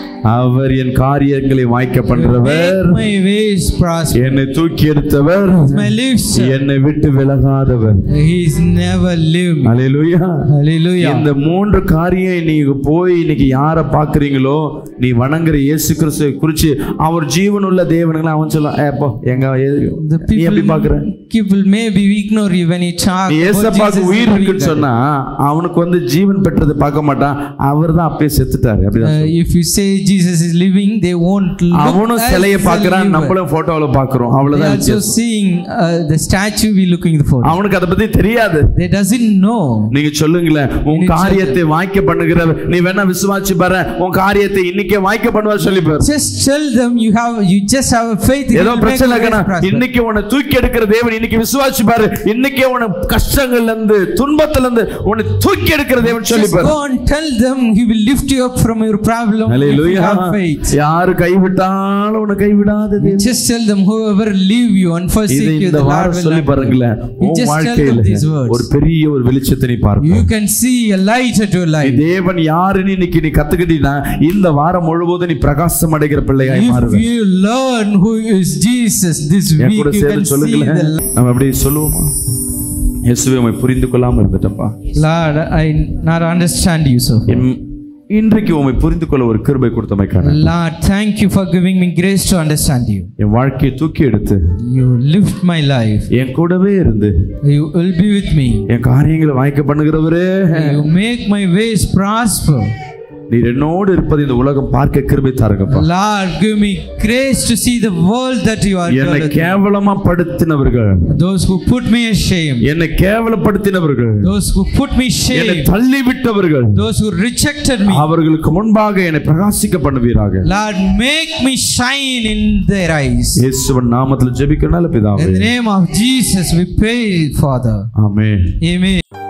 அவர் என் காரியங்களை வாய்க்க பண்றவர் Make my ways prosper. என்னை தூக்கி எடுத்தவர் My lifter. என்னை விட்டு விலகாதவர் He is never leave me. அலையிலுயா Hallelujah. இந்த மூன்று காரியம் நீங்க போய் இன்னைக்கு யாரை பாக்குறீங்களோ நீ வணங்குற இயேசு கிறிஸ்துவை குறிச்சு அவர் ஜீவனுள்ள தேவனுங்களை அவன் சொல்ல ஏப்போ எங்க ஏ- The நீ எப்படி பாக்குற people, people maybe ignore you when you talk. நீ about ஏசப்பாக்கு Jesus உயிர் living இருக்குன்னு that. சொன்னா அவனுக்கு வந்து ஜீவன் பெற்றதை பார்க்க மாட்டான் அவர் தான் அப்பயே செத்துட்டாரு அப்படிதான் Uh, if you say Jesus is living, they won't look அவனும் as சிலையை a பார்க்கறான் believer. நம்மளும் போட்டோவில் பார்க்கிறோம் They அவ்வளவுதான் also வித்தியாசம். seeing uh, the statue we looking for. அவனுக்கு அதை பத்தி தெரியாது They doesn't know. நீங்க சொல்லுங்களேன் உன் காரியத்தை வாய்க்க பண்ணுகிறவர் நீ வேணா விசுவாசி பாரு உன் காரியத்தை இன்னைக்கே வாய்க்க பண்ணுவார் சொல்லி பாரு Just tell them you have you just have a faith. He ஏதோ will make பிரச்சனை your ways இருக்கனா prosper. இன்னைக்கு உன்னை தூக்கி எடுக்கிற தேவன் இன்னைக்கு விசுவாசி பாரு இன்னைக்கே உன்னை கஷ்டங்கள்ல இருந்து துன்பத்துல இருந்து உன்னை தூக்கி எடுக்கிற தேவன் சொல்லி Just பாரு go and tell them he will lift you up from your problem if you Hallelujah. have faith. யாரு கைவிட்டாலும் உன்னை கைவிடாத தேவன் Just tell them whoever leave you and இதை forsake you, இந்த the Lord வாரம் will சொல்லி not. பாருங்களேன் You உன் just tell வாழ்க்கையில them these words. ஒரு பெரிய ஒரு வெளிச்சத்தை நீ பார்க்க You can see a light at your நீ life. தேவன் யாருன்னு இன்னைக்கு நீ கத்துக்கிட்டீங்கன்னா இந்த வாரம் முழுவதும் நீ பிரகாசம் அடைகிற பிள்ளையாய் If மாறுவ you learn who is Jesus this N week, கூட you can சேர்ந்து see சொல்லுங்களேன் the light. நம்ம அப்படி சொல்லுவோமா இயேசுவே உம்மை புரிந்து கொள்ளாம இருந்துட்டப்பா Lord, I not understand you so. far. இம்- இன்றைக்கு உம்மை புரிந்து கொள்ள ஒரு கிருபை கொடுத்தமைக்கான Lord, thank you for giving me grace to understand you. என் வாழ்க்கையை தூக்கி எடுத்து You lift my life. என் கூடவே இருந்து You will be with me. என் காரியங்களை வாய்க்க பண்ணுகிறவரே You make my ways prosper. நீர் என்னோடு இருப்பது இந்த உலகம் பார்க்க கிருபை தாருங்கப்பா Lord, give me grace to see the world that you are என்னை doing. கேவலமா படுத்தினவர்கள் Those who put me ashamed. என்னை கேவலப்படுத்தினவர்கள் Those who put me என்னை shame. தள்ளி விட்டவர்கள் Those who rejected me. அவர்களுக்கு முன்பாக என்னை பிரகாசிக்க பண்ணுவீராக Lord, make me shine in their eyes. இயேசுவின் நாமத்தில் ஜெபிக்கிறனால In பிதாவே the name of Jesus, we pray, Father. Amen Amen.